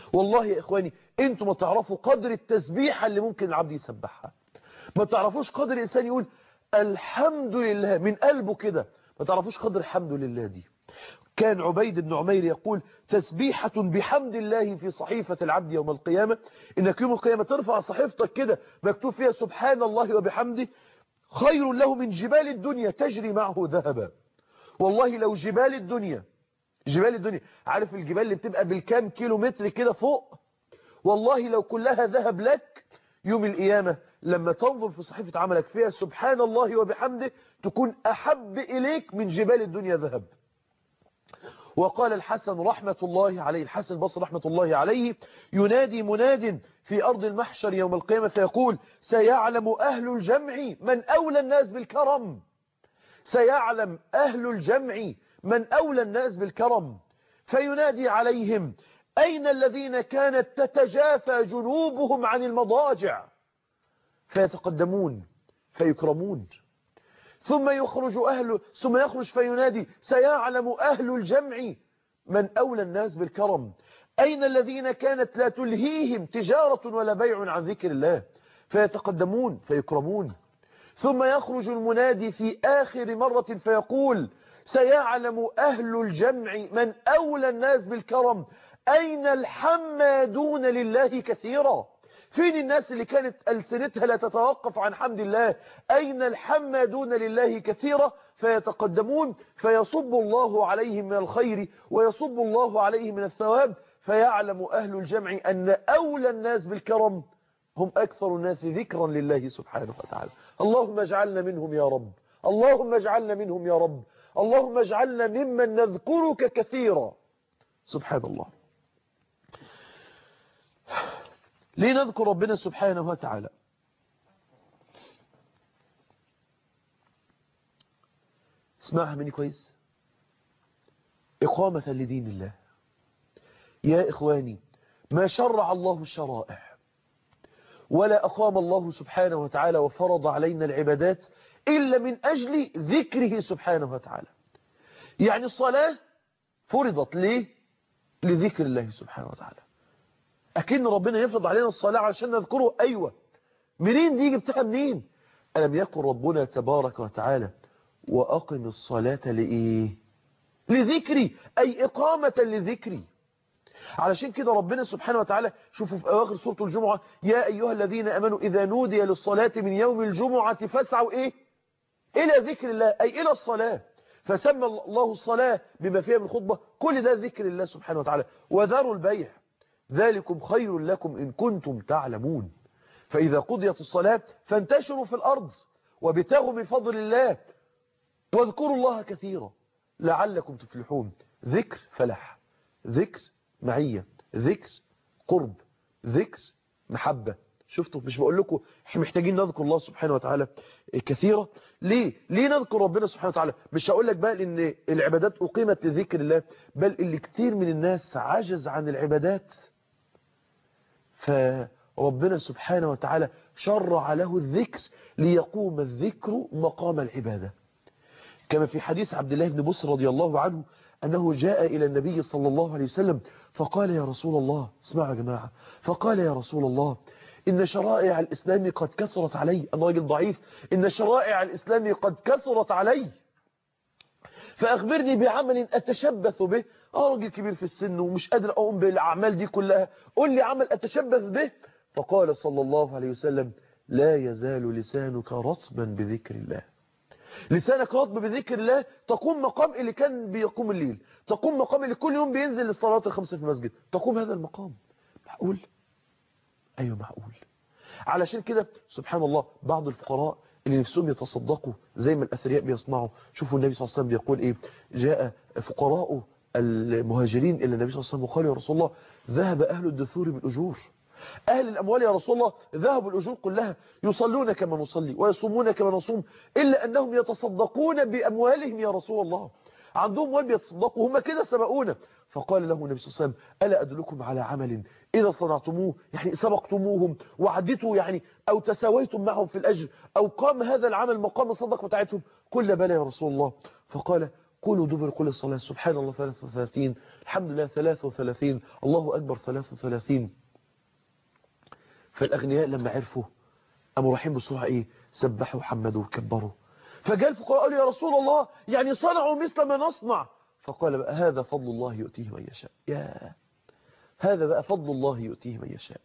والله يا إخواني أنتم ما تعرفوا قدر التسبيحة اللي ممكن العبد يسبحها ما تعرفوش قدر الإنسان يقول الحمد لله من قلبه كده ما تعرفوش قدر الحمد لله دي كان عبيد بن عمير يقول تسبيحة بحمد الله في صحيفة العبد يوم القيامة إنك يوم القيامة ترفع صحيفتك كده مكتوب فيها سبحان الله وبحمده خير له من جبال الدنيا تجري معه ذهبا والله لو جبال الدنيا جبال الدنيا عارف الجبال اللي بتبقى بالكام كيلو متر كده فوق والله لو كلها ذهب لك يوم القيامة لما تنظر في صحيفة عملك فيها سبحان الله وبحمده تكون أحب إليك من جبال الدنيا ذهب وقال الحسن رحمة الله عليه الحسن البصري رحمة الله عليه ينادي مناد في أرض المحشر يوم القيامة فيقول سيعلم أهل الجمع من أولى الناس بالكرم سيعلم أهل الجمع من أولى الناس بالكرم فينادي عليهم أين الذين كانت تتجافى جنوبهم عن المضاجع فيتقدمون فيكرمون ثم يخرج أهل ثم يخرج فينادي سيعلم أهل الجمع من أولى الناس بالكرم أين الذين كانت لا تلهيهم تجارة ولا بيع عن ذكر الله فيتقدمون فيكرمون ثم يخرج المنادي في آخر مرة فيقول سيعلم أهل الجمع من أولى الناس بالكرم أين الحمادون لله كثيرا فين الناس اللي كانت ألسنتها لا تتوقف عن حمد الله أين الحمادون لله كثيرا فيتقدمون فيصب الله عليهم من الخير ويصب الله عليهم من الثواب فيعلم أهل الجمع أن أولى الناس بالكرم هم أكثر الناس ذكرا لله سبحانه وتعالى اللهم اجعلنا منهم يا رب اللهم اجعلنا منهم يا رب اللهم اجعلنا ممن نذكرك كثيرا سبحان الله ليه نذكر ربنا سبحانه وتعالى اسمعها مني كويس إقامة لدين الله يا إخواني ما شرع الله الشرائع ولا أقام الله سبحانه وتعالى وفرض علينا العبادات إلا من أجل ذكره سبحانه وتعالى يعني الصلاة فرضت ليه لذكر الله سبحانه وتعالى أكن ربنا يفرض علينا الصلاة عشان نذكره أيوة منين دي جبتها منين ألم يكن ربنا تبارك وتعالى وأقم الصلاة لإيه لذكري أي إقامة لذكري علشان كده ربنا سبحانه وتعالى شوفوا في أواخر سورة الجمعة يا أيها الذين أمنوا إذا نودي للصلاة من يوم الجمعة فاسعوا إيه إلى ذكر الله أي إلى الصلاة فسمى الله الصلاة بما فيها من خطبة كل ده ذكر الله سبحانه وتعالى وذروا البيع ذلكم خير لكم إن كنتم تعلمون فإذا قضيت الصلاة فانتشروا في الأرض وابتغوا من فضل الله واذكروا الله كثيرا لعلكم تفلحون ذكر فلح ذكر معية ذكر قرب ذكر محبة شفتوا مش بقول لكم احنا محتاجين نذكر الله سبحانه وتعالى كثيرا ليه ليه نذكر ربنا سبحانه وتعالى مش هقول لك بقى ان العبادات اقيمت لذكر الله بل اللي كتير من الناس عجز عن العبادات فربنا سبحانه وتعالى شرع له الذكر ليقوم الذكر مقام العبادة كما في حديث عبد الله بن بصر رضي الله عنه أنه جاء إلى النبي صلى الله عليه وسلم فقال يا رسول الله اسمعوا يا جماعة فقال يا رسول الله إن شرائع الإسلام قد كثرت علي أنا راجل ضعيف إن شرائع الإسلام قد كثرت علي فأخبرني بعمل أتشبث به أنا راجل كبير في السن ومش قادر أقوم بالأعمال دي كلها قل لي عمل أتشبث به فقال صلى الله عليه وسلم لا يزال لسانك رطبا بذكر الله لسانك رطب بذكر الله تقوم مقام اللي كان بيقوم الليل تقوم مقام اللي كل يوم بينزل للصلاة الخمسة في المسجد تقوم هذا المقام معقول أيوة معقول علشان كده سبحان الله بعض الفقراء اللي نفسهم يتصدقوا زي ما الأثرياء بيصنعوا شوفوا النبي صلى الله عليه وسلم بيقول إيه جاء فقراء المهاجرين إلى النبي صلى الله عليه وسلم وقالوا يا رسول الله ذهب أهل الدثور بالأجور أهل الأموال يا رسول الله ذهبوا الأجور كلها يصلون كما نصلي ويصومون كما نصوم إلا أنهم يتصدقون بأموالهم يا رسول الله عندهم مال بيتصدقوا هم كده سبقونا فقال له النبي صلى الله عليه وسلم ألا أدلكم على عمل إذا صنعتموه يعني سبقتموهم وعدتوا يعني أو تساويتم معهم في الأجر أو قام هذا العمل مقام الصدق بتاعتهم قلنا بلى يا رسول الله فقال قولوا دبر كل صلاة سبحان الله 33 الحمد لله 33 الله أكبر 33 فالأغنياء لما عرفوا قاموا رايحين بسرعة إيه سبحوا وحمدوا وكبروا فجاء الفقراء قالوا يا رسول الله يعني صنعوا مثل ما نصنع فقال بقى هذا فضل الله يؤتيه من يشاء يا هذا بقى فضل الله يؤتيه من يشاء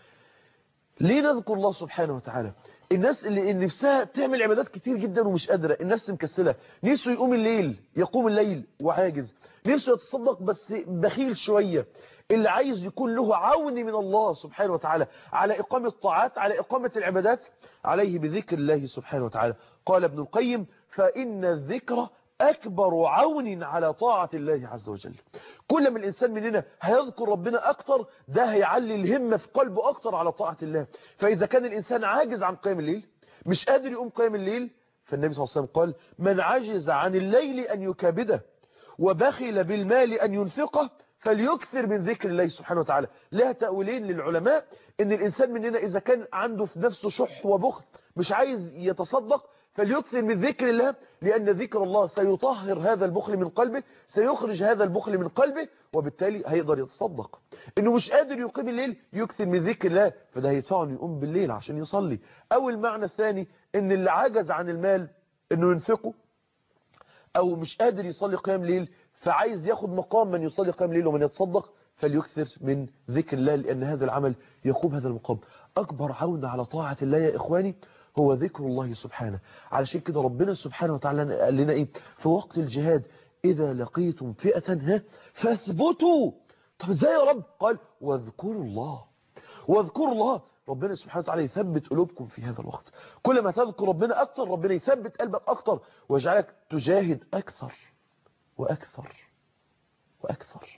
ليه نذكر الله سبحانه وتعالى الناس اللي نفسها تعمل عبادات كتير جدا ومش قادرة الناس مكسلة نفسه يقوم الليل يقوم الليل وعاجز نفسه يتصدق بس بخيل شوية اللي عايز يكون له عون من الله سبحانه وتعالى على إقامة الطاعات على إقامة العبادات عليه بذكر الله سبحانه وتعالى قال ابن القيم فإن الذكر أكبر عون على طاعة الله عز وجل كل ما الإنسان مننا هيذكر ربنا أكتر ده هيعلي الهمة في قلبه أكتر على طاعة الله فإذا كان الإنسان عاجز عن قيام الليل مش قادر يقوم قيام الليل فالنبي صلى الله عليه وسلم قال من عجز عن الليل أن يكابده وبخل بالمال أن ينفقه فليكثر من ذكر الله سبحانه وتعالى لها تأويلين للعلماء ان الإنسان مننا إذا كان عنده في نفسه شح وبخل مش عايز يتصدق فليكثر من ذكر الله لأن ذكر الله سيطهر هذا البخل من قلبه سيخرج هذا البخل من قلبه وبالتالي هيقدر يتصدق انه مش قادر يقيم الليل يكثر من ذكر الله فده هيدفعه انه يقوم بالليل عشان يصلي او المعنى الثاني ان اللي عجز عن المال انه ينفقه او مش قادر يصلي قيام ليل فعايز ياخد مقام من يصلي قيام ليل ومن يتصدق فليكثر من ذكر الله لأن هذا العمل يقوم هذا المقام أكبر عون على طاعة الله يا إخواني هو ذكر الله سبحانه علشان كده ربنا سبحانه وتعالى قال لنا إيه في وقت الجهاد إذا لقيتم فئة ها فاثبتوا طب إزاي يا رب قال واذكروا الله واذكروا الله ربنا سبحانه وتعالى يثبت قلوبكم في هذا الوقت كل ما تذكر ربنا أكثر ربنا يثبت قلبك أكثر ويجعلك تجاهد أكثر وأكثر وأكثر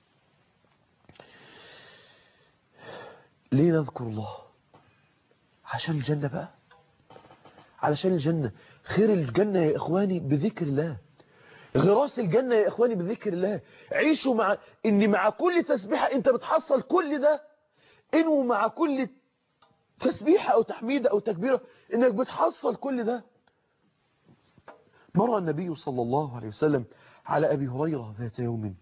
ليه نذكر الله عشان الجنة بقى علشان الجنة خير الجنة يا إخواني بذكر الله غراس الجنة يا إخواني بذكر الله عيشوا مع إن مع كل تسبيحة أنت بتحصل كل ده إنه مع كل تسبيحة أو تحميدة أو تكبيرة إنك بتحصل كل ده مر النبي صلى الله عليه وسلم على أبي هريرة ذات يوم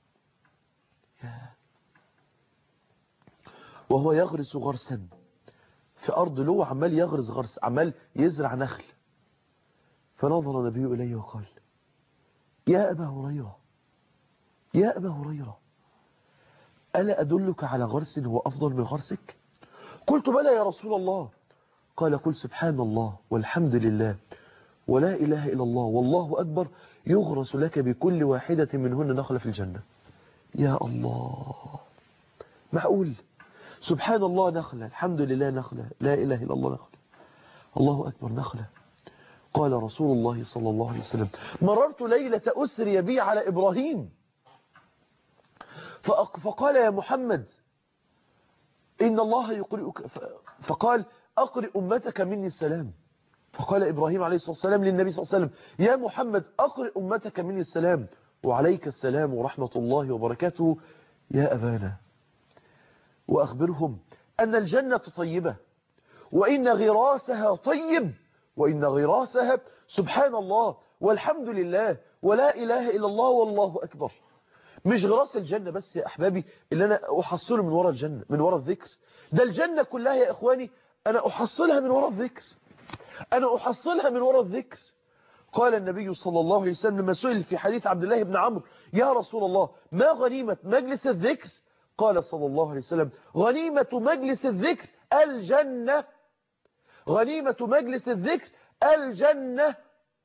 وهو يغرس غرسا في أرض له عمال يغرس غرس عمال يزرع نخل فنظر النبي إليه وقال يا أبا هريرة يا أبا هريرة ألا أدلك على غرس هو أفضل من غرسك قلت بلى يا رسول الله قال قل سبحان الله والحمد لله ولا إله إلا الله والله أكبر يغرس لك بكل واحدة منهن نخلة في الجنة يا الله معقول سبحان الله نخلة الحمد لله نخلة لا إله إلا الله نخلة الله أكبر نخلة قال رسول الله صلى الله عليه وسلم مررت ليلة أسري بي على إبراهيم فقال يا محمد إن الله يقرئك فقال أقرئ أمتك مني السلام فقال إبراهيم عليه الصلاة والسلام للنبي صلى الله عليه وسلم يا محمد أقرئ أمتك مني السلام وعليك السلام ورحمة الله وبركاته يا أبانا وأخبرهم أن الجنة طيبة وإن غراسها طيب وإن غراسها سبحان الله والحمد لله ولا إله إلا الله والله أكبر مش غراس الجنة بس يا أحبابي اللي أنا أحصله من وراء الجنة من وراء الذكر ده الجنة كلها يا إخواني أنا أحصلها من وراء الذكر أنا أحصلها من وراء الذكر قال النبي صلى الله عليه وسلم لما سئل في حديث عبد الله بن عمرو يا رسول الله ما غنيمة مجلس الذكر قال صلى الله عليه وسلم غنيمة مجلس الذكر الجنة غنيمة مجلس الذكر الجنة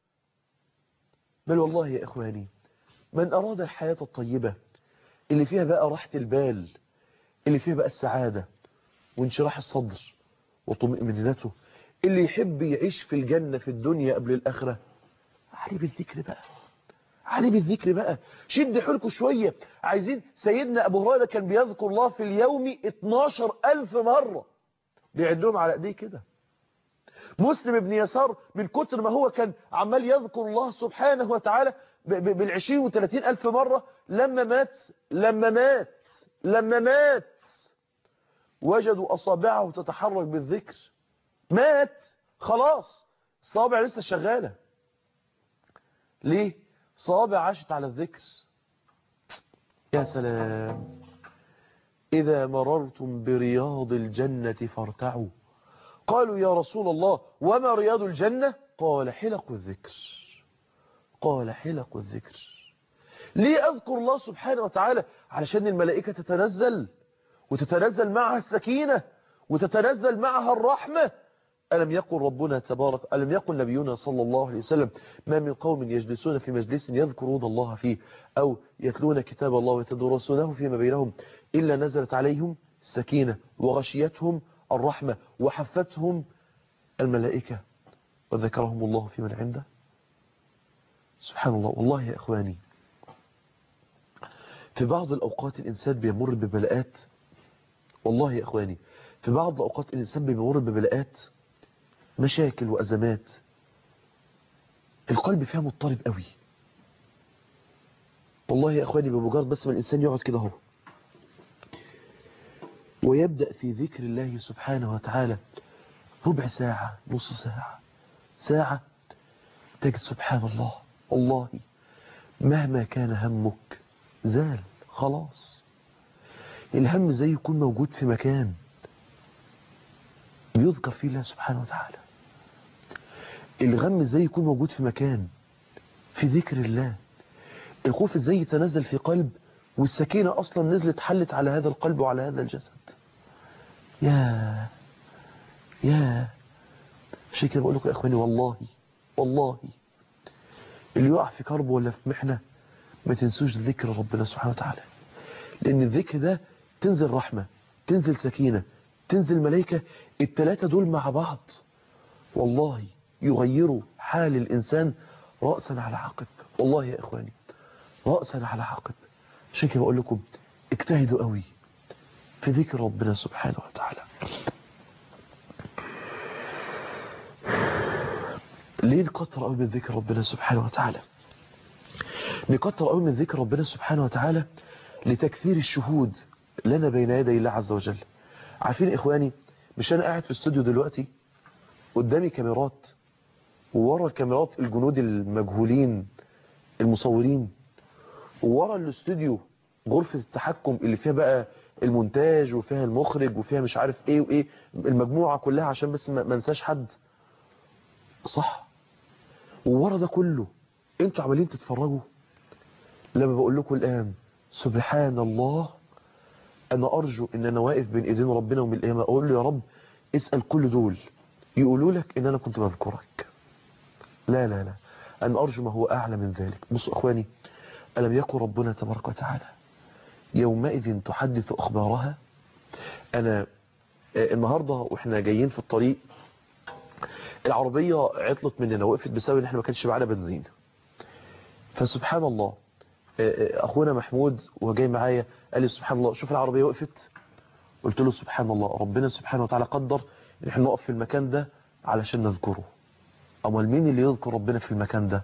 بل والله يا إخواني من أراد الحياة الطيبة اللي فيها بقى راحة البال اللي فيها بقى السعادة وانشراح الصدر وطمئنينته اللي يحب يعيش في الجنة في الدنيا قبل الآخرة عليه بالذكر بقى عليه بالذكر بقى شد حيلكم شوية عايزين سيدنا أبو هريرة كان بيذكر الله في اليوم 12 ألف مرة بيعدهم على ايديه كده مسلم بن يسار من كتر ما هو كان عمال يذكر الله سبحانه وتعالى بالعشرين وثلاثين ألف مرة لما مات لما مات لما مات وجدوا أصابعه تتحرك بالذكر مات خلاص الصابع لسه شغالة ليه صوابع عاشت على الذكر يا سلام إذا مررتم برياض الجنة فارتعوا قالوا يا رسول الله وما رياض الجنة قال حلق الذكر قال حلق الذكر ليه أذكر الله سبحانه وتعالى علشان الملائكة تتنزل وتتنزل معها السكينة وتتنزل معها الرحمة ألم يقل ربنا تبارك ألم يقل نبينا صلى الله عليه وسلم ما من قوم يجلسون في مجلس يذكرون الله فيه أو يتلون كتاب الله ويتدرسونه فيما بينهم إلا نزلت عليهم السكينة وغشيتهم الرحمة وحفتهم الملائكة وذكرهم الله في من عنده سبحان الله والله يا إخواني في بعض الأوقات الإنسان بيمر ببلاءات والله يا إخواني في بعض الأوقات الإنسان بيمر ببلاءات مشاكل وأزمات القلب فيها مضطرب قوي والله يا أخواني بمجرد بس ما الإنسان يقعد كده اهو ويبدأ في ذكر الله سبحانه وتعالى ربع ساعة نص ساعة ساعة تجد سبحان الله والله مهما كان همك زال خلاص الهم زي يكون موجود في مكان بيذكر فيه الله سبحانه وتعالى الغم ازاي يكون موجود في مكان في ذكر الله الخوف ازاي يتنزل في قلب والسكينة اصلا نزلت حلت على هذا القلب وعلى هذا الجسد يا يا عشان كده بقول لكم يا اخواني والله والله اللي يقع في كرب ولا في محنة ما تنسوش ذكر ربنا سبحانه وتعالى لان الذكر ده تنزل رحمة تنزل سكينة تنزل ملائكة التلاتة دول مع بعض والله يغيروا حال الإنسان رأسا على عقب والله يا إخواني رأسا على عقب عشان كده بقول لكم اجتهدوا قوي في ذكر ربنا سبحانه وتعالى ليه نكتر قوي من ذكر ربنا سبحانه وتعالى نكتر قوي من ذكر ربنا سبحانه وتعالى لتكثير الشهود لنا بين يدي الله عز وجل عارفين يا اخواني مش انا قاعد في استوديو دلوقتي قدامي كاميرات وورا الكاميرات الجنود المجهولين المصورين وورا الاستوديو غرفة التحكم اللي فيها بقى المونتاج وفيها المخرج وفيها مش عارف ايه وايه المجموعة كلها عشان بس ما انساش حد صح وورا ده كله انتوا عمالين تتفرجوا لما بقول لكم الان سبحان الله انا ارجو ان انا واقف بين ايدين ربنا ومن القيامه اقول له يا رب اسال كل دول يقولوا لك ان انا كنت بذكرك لا لا لا انا ارجو ما هو اعلى من ذلك بصوا اخواني الم يكن ربنا تبارك وتعالى يومئذ تحدث اخبارها انا النهارده واحنا جايين في الطريق العربيه عطلت مننا وقفت بسبب ان احنا ما كانش معانا بنزين فسبحان الله اخونا محمود وهو جاي معايا قال لي سبحان الله شوف العربيه وقفت قلت له سبحان الله ربنا سبحانه وتعالى قدر ان احنا نقف في المكان ده علشان نذكره امال مين اللي يذكر ربنا في المكان ده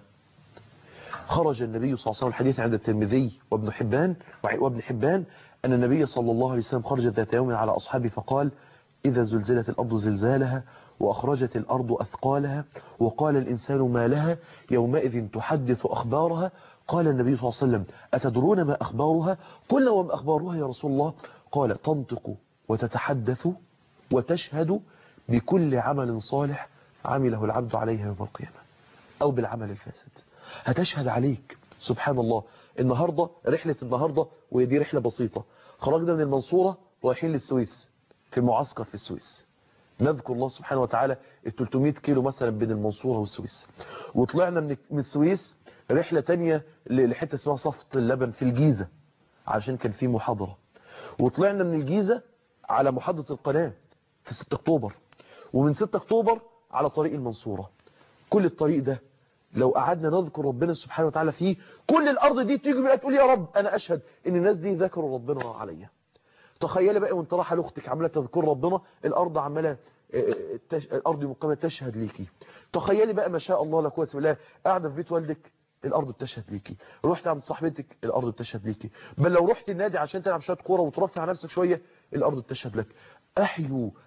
خرج النبي صلى الله عليه وسلم الحديث عند الترمذي وابن حبان وابن حبان ان النبي صلى الله عليه وسلم خرج ذات يوم على اصحابه فقال اذا زلزلت الارض زلزالها واخرجت الارض اثقالها وقال الانسان ما لها يومئذ تحدث اخبارها قال النبي صلى الله عليه وسلم أتدرون ما أخبارها قلنا وما أخبارها يا رسول الله قال تنطق وتتحدث وتشهد بكل عمل صالح عمله العبد عليها يوم القيامة أو بالعمل الفاسد هتشهد عليك سبحان الله النهاردة رحلة النهاردة وهي دي رحلة بسيطة خرجنا من المنصورة رايحين للسويس في معسكر في السويس نذكر الله سبحانه وتعالى ال 300 كيلو مثلا بين المنصورة والسويس وطلعنا من السويس رحلة تانية لحتة اسمها صفت اللبن في الجيزة عشان كان في محاضرة وطلعنا من الجيزة على محاضرة القناة في 6 اكتوبر ومن 6 اكتوبر على طريق المنصورة كل الطريق ده لو قعدنا نذكر ربنا سبحانه وتعالى فيه كل الارض دي تيجي بقى تقول يا رب انا اشهد ان الناس دي ذكروا ربنا عليا تخيلي بقى وانت رايحه لاختك عماله تذكر ربنا الارض عماله تش... الارض مقامه تشهد ليكي تخيلي بقى ما شاء الله لا قوه الا بالله قاعده في بيت والدك الارض بتشهد ليكي رحت عند صاحبتك الارض بتشهد ليكي بل لو رحت النادي عشان تلعب شويه كوره وترفع عن نفسك شويه الارض بتشهد لك احيوا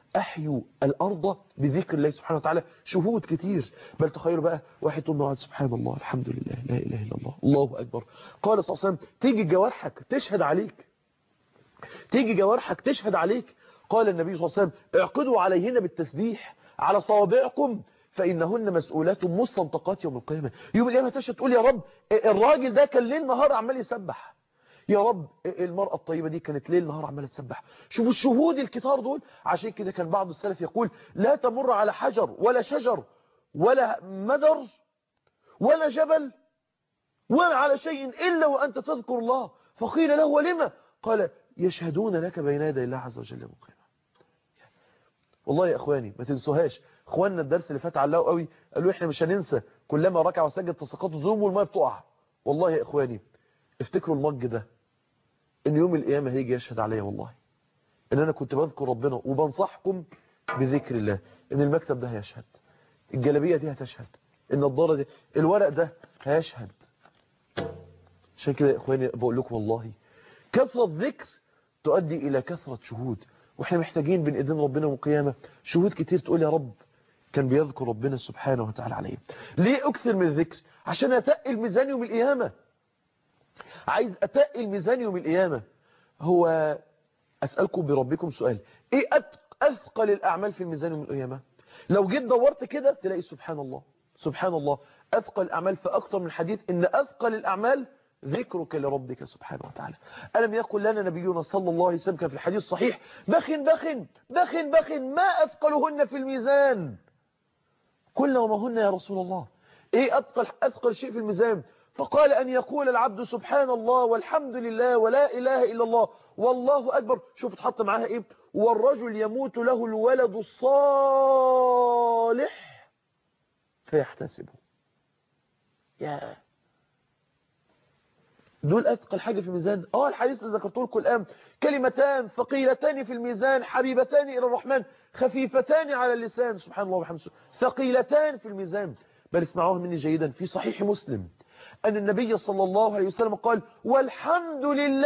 أحيوا الأرض بذكر الله سبحانه وتعالى شهود كتير بل تخيلوا بقى واحد طول ما قاعد سبحان الله الحمد لله لا إله إلا الله الله أكبر قال صلى الله عليه وسلم تيجي جوارحك تشهد عليك تيجي جوارحك تشهد عليك قال النبي صلى الله عليه وسلم اعقدوا عليهن بالتسبيح على صوابعكم فإنهن مسؤولات مستنطقات يوم القيامة يوم القيامة تشهد تقول يا رب الراجل ده كان ليل نهار عمال يسبح يا رب المرأة الطيبة دي كانت ليل نهار عمالة تسبح شوفوا الشهود الكتار دول عشان كده كان بعض السلف يقول لا تمر على حجر ولا شجر ولا مدر ولا جبل ولا على شيء إلا وأنت تذكر الله فقيل له ولما قال يشهدون لك بين يدي الله عز وجل يوم القيامة والله يا اخواني ما تنسوهاش اخواننا الدرس اللي فات علقوا قوي قالوا احنا مش هننسى كلما ركع وسجد تساقط ذنوب والماء بتقع والله يا اخواني افتكروا المج ده ان يوم القيامه هيجي يشهد عليا والله ان انا كنت بذكر ربنا وبنصحكم بذكر الله ان المكتب ده هيشهد الجلابيه دي هتشهد النضاره دي الورق ده هيشهد عشان كده يا اخواني بقول لكم والله كثره ذكر تؤدي الى كثره شهود واحنا محتاجين بين ايدين ربنا يوم القيامه شهود كتير تقول يا رب كان بيذكر ربنا سبحانه وتعالى عليه ليه اكثر من الذكر عشان اتقل ميزان يوم القيامه عايز اتقل ميزان يوم القيامه هو اسالكم بربكم سؤال ايه اثقل الاعمال في الميزان يوم القيامه لو جيت دورت كده تلاقي سبحان الله سبحان الله اثقل الاعمال في اكثر من حديث ان اثقل الاعمال ذكرك لربك سبحانه وتعالى ألم يقل لنا نبينا صلى الله عليه وسلم في الحديث الصحيح بخ بخ بخ بخ ما أثقلهن في الميزان كل وما هن يا رسول الله إيه أثقل, أثقل شيء في الميزان فقال أن يقول العبد سبحان الله والحمد لله ولا إله إلا الله والله أكبر شوف تحط معاها إيه والرجل يموت له الولد الصالح فيحتسبه يا دول أثقل حاجة في الميزان اه الحديث اللي ذكرته لكم الآن كلمتان ثقيلتان في الميزان حبيبتان إلى الرحمن خفيفتان على اللسان سبحان الله وبحمده ثقيلتان في الميزان بل اسمعوها مني جيدا في صحيح مسلم أن النبي صلى الله عليه وسلم قال والحمد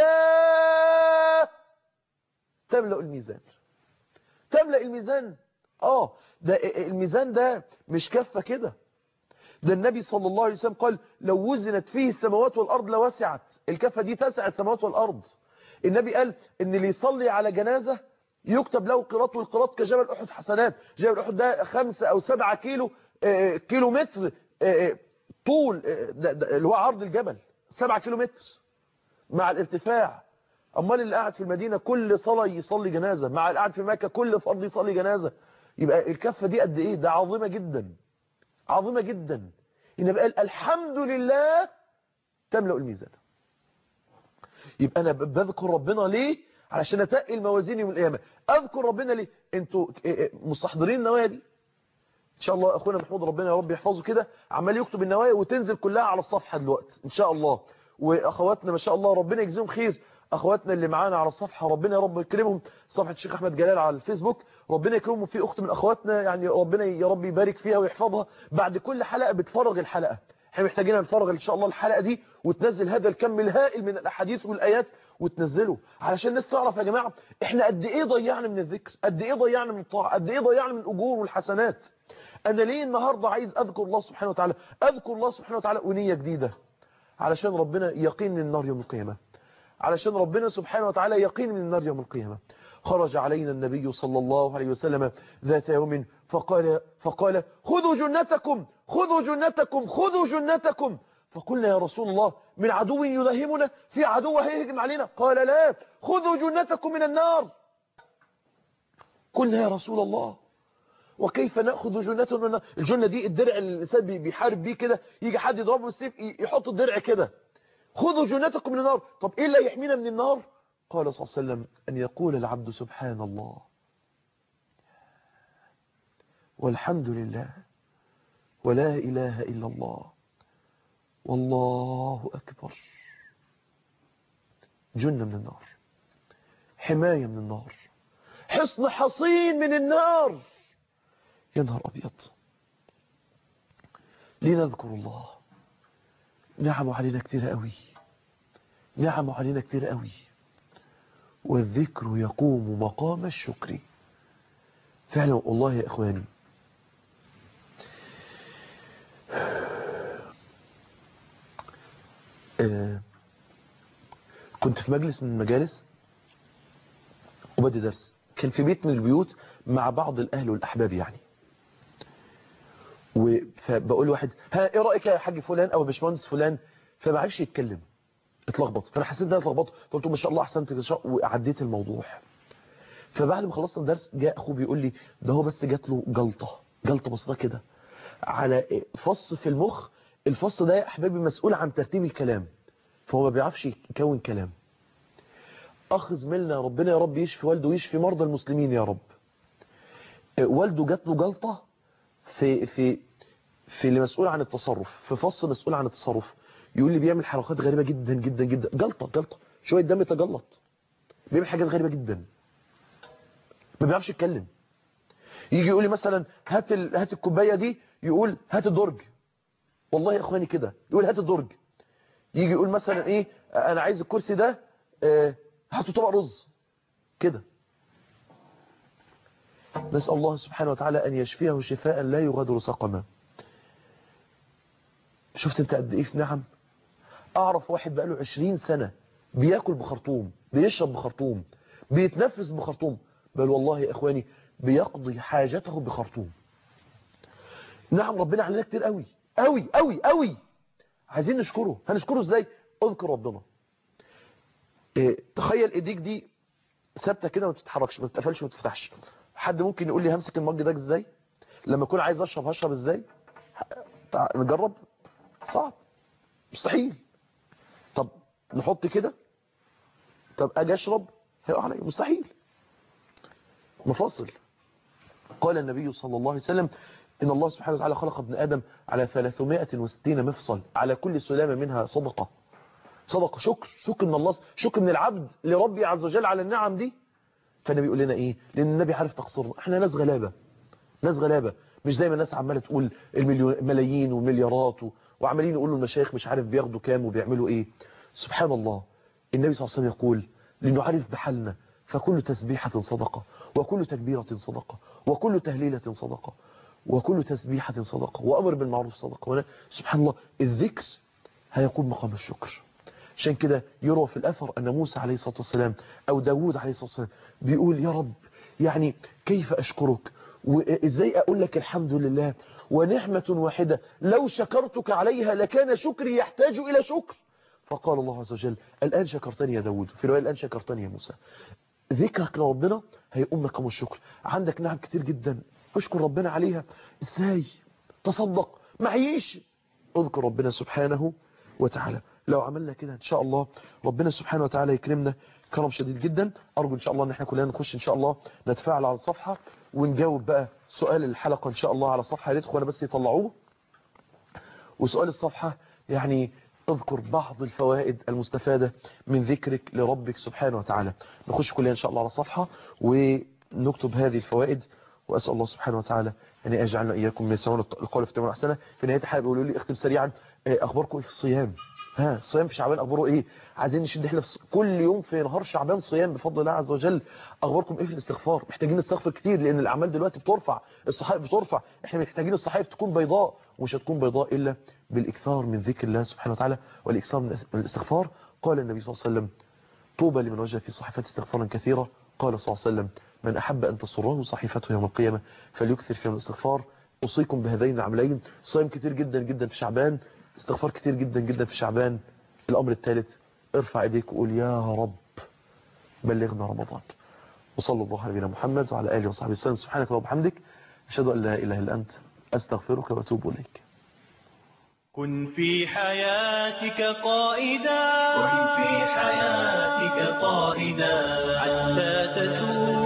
لله تملأ الميزان تملأ الميزان اه ده الميزان ده مش كفة كده ده النبي صلى الله عليه وسلم قال لو وزنت فيه السماوات والأرض لوسعت الكفة دي تسع السماوات والأرض النبي قال ان اللي يصلي على جنازة يكتب له قراط والقراط كجبل أحد حسنات جبل أحد ده خمسة أو سبعة كيلو كيلو متر طول اللي هو عرض الجبل سبعة كيلو متر مع الارتفاع أمال اللي قاعد في المدينة كل صلاة يصلي جنازة مع اللي قاعد في مكة كل فرض يصلي جنازة يبقى الكفة دي قد إيه ده عظيمة جدا عظيمة جدا النبي قال الحمد لله تملأ الميزان يبقى أنا بذكر ربنا ليه علشان أتقل موازيني يوم القيامة أذكر ربنا ليه أنتوا مستحضرين النوايا دي إن شاء الله أخونا محمود ربنا يا رب يحفظه كده عمال يكتب النوايا وتنزل كلها على الصفحة دلوقتي إن شاء الله وأخواتنا ما شاء الله ربنا يجزيهم خير اخواتنا اللي معانا على الصفحة ربنا يا رب يكرمهم صفحة الشيخ احمد جلال على الفيسبوك ربنا يكرمهم في اخت من اخواتنا يعني ربنا يا رب يبارك فيها ويحفظها بعد كل حلقة بتفرغ الحلقة احنا محتاجين نفرغ ان شاء الله الحلقة دي وتنزل هذا الكم الهائل من الاحاديث والايات وتنزله علشان الناس تعرف يا جماعة احنا قد ايه ضيعنا من الذكر قد ايه ضيعنا من الطاعة قد ايه ضيعنا من الاجور والحسنات انا ليه النهاردة عايز اذكر الله سبحانه وتعالى اذكر الله سبحانه وتعالى ونية جديدة علشان ربنا يقين من النار يوم القيامة علشان ربنا سبحانه وتعالى يقين من النار يوم القيامة خرج علينا النبي صلى الله عليه وسلم ذات يوم فقال, فقال خذوا جنتكم خذوا جنتكم خذوا جنتكم فقلنا يا رسول الله من عدو يدهمنا في عدو هيهجم علينا قال لا خذوا جنتكم من النار قلنا يا رسول الله وكيف نأخذ جنة من النار الجنة دي الدرع اللي الإنسان بيحارب بيه كده يجي حد يضربه بالسيف يحط الدرع كده خذوا جنتكم من النار طب إيه اللي يحمينا من النار قال صلى الله عليه وسلم أن يقول العبد سبحان الله والحمد لله ولا إله إلا الله والله أكبر جنة من النار حماية من النار حصن حصين من النار يا نهار أبيض لنذكر الله نعم علينا كتير قوي نعم علينا كتير قوي والذكر يقوم مقام الشكر فعلا والله يا إخواني آه كنت في مجلس من المجالس وبدي درس كان في بيت من البيوت مع بعض الأهل والأحباب يعني فبقول واحد ها ايه رأيك يا حاج فلان او باشمهندس فلان فما عرفش يتكلم اتلخبط فانا حسيت ان انا اتلخبطت قلت له ما شاء الله احسنت وعديت الموضوع فبعد ما خلصنا الدرس جاء اخوه بيقول لي ده هو بس جات له جلطه جلطه بسيطه كده على فص في المخ الفص ده يا احبابي مسؤول عن ترتيب الكلام فهو ما بيعرفش يكون كلام اخ زميلنا ربنا يا رب يشفي والده ويشفي مرضى المسلمين يا رب والده جات له جلطه في في في اللي مسؤول عن التصرف في فصل مسؤول عن التصرف يقول لي بيعمل حركات غريبة جدا جدا جدا جلطة جلطة شوية دم تجلط بيعمل حاجات غريبة جدا ما بيعرفش يتكلم يجي يقول لي مثلا هات ال... هات الكوبايه دي يقول هات الدرج والله يا اخواني كده يقول هات الدرج يجي يقول مثلا ايه انا عايز الكرسي ده آه هاتوا طبق رز كده نسأل الله سبحانه وتعالى أن يشفيه شفاء لا يغادر سقما شفت انت قد ايه في نعم اعرف واحد بقاله 20 سنة بياكل بخرطوم بيشرب بخرطوم بيتنفس بخرطوم بل والله يا اخواني بيقضي حاجته بخرطوم نعم ربنا علينا كتير قوي قوي قوي قوي عايزين نشكره هنشكره ازاي اذكر ربنا إيه تخيل ايديك دي ثابته كده ما بتتحركش ما بتقفلش وما تفتحش حد ممكن يقول لي همسك المج ده ازاي لما اكون عايز اشرب هشرب ازاي نجرب صعب مستحيل طب نحط كده طب اجي اشرب هيقع علي مستحيل مفاصل قال النبي صلى الله عليه وسلم إن الله سبحانه وتعالى خلق ابن آدم على 360 مفصل على كل سلامة منها صدقة صدقة شكر شكر من الله شكر من العبد لربي عز وجل على النعم دي فالنبي يقول لنا إيه لأن النبي عارف تقصيرنا احنا ناس غلابة ناس غلابة مش زي ما الناس عمالة تقول الملايين والمليارات و... وعمالين يقولوا المشايخ مش عارف بياخدوا كام وبيعملوا ايه سبحان الله النبي صلى الله عليه وسلم يقول لنعرف بحالنا فكل تسبيحة صدقة وكل تكبيرة صدقة وكل تهليلة صدقة وكل تسبيحة صدقة وأمر بالمعروف صدقة سبحان الله الذكر هيقوم مقام الشكر عشان كده يروى في الأثر أن موسى عليه الصلاة والسلام أو داود عليه الصلاة والسلام بيقول يا رب يعني كيف أشكرك وإزاي أقول لك الحمد لله ونعمة واحدة لو شكرتك عليها لكان شكري يحتاج إلى شكر فقال الله عز وجل الآن شكرتني يا داود في رواية الآن شكرتني يا موسى ذكرك لربنا هيقوم مقام الشكر عندك نعم كتير جدا اشكر ربنا عليها ازاي تصدق معيش اذكر ربنا سبحانه وتعالى لو عملنا كده ان شاء الله ربنا سبحانه وتعالى يكرمنا كرم شديد جدا ارجو ان شاء الله ان احنا كلنا نخش ان شاء الله نتفاعل على الصفحة ونجاوب بقى سؤال الحلقة ان شاء الله على الصفحة يا ريت اخوانا بس يطلعوه وسؤال الصفحة يعني اذكر بعض الفوائد المستفادة من ذكرك لربك سبحانه وتعالى نخش كلنا ان شاء الله على الصفحة ونكتب هذه الفوائد وأسأل الله سبحانه وتعالى أن يجعلنا إياكم من يسمعون القول في تمام أحسنة في نهاية الحلقة بيقولوا لي اختم سريعا أخباركم إيه في الصيام ها الصيام في شعبان أخباره إيه عايزين نشد احنا كل يوم في نهار شعبان صيام بفضل الله عز وجل أخباركم إيه في الاستغفار محتاجين نستغفر كتير لأن الأعمال دلوقتي بترفع الصحائف بترفع احنا محتاجين الصحائف تكون بيضاء ومش هتكون بيضاء إلا بالإكثار من ذكر الله سبحانه وتعالى والإكثار من الاستغفار قال النبي صلى الله عليه وسلم طوبى لمن وجد في صحيفته استغفارا كثيرا قال صلى الله عليه وسلم من أحب أن تسره صحيفته يوم القيامة فليكثر في الاستغفار أوصيكم بهذين العملين صيام كتير جدا جدا في شعبان استغفار كتير جدا جدا في شعبان الأمر الثالث ارفع ايديك وقول يا رب بلغنا رمضان وصلى الله على نبينا محمد وعلى آله وصحبه وسلم سبحانك اللهم وبحمدك أشهد أن لا إله إلا أنت أستغفرك وأتوب إليك كن في حياتك قائدا كن في حياتك قائدا حتى تسوق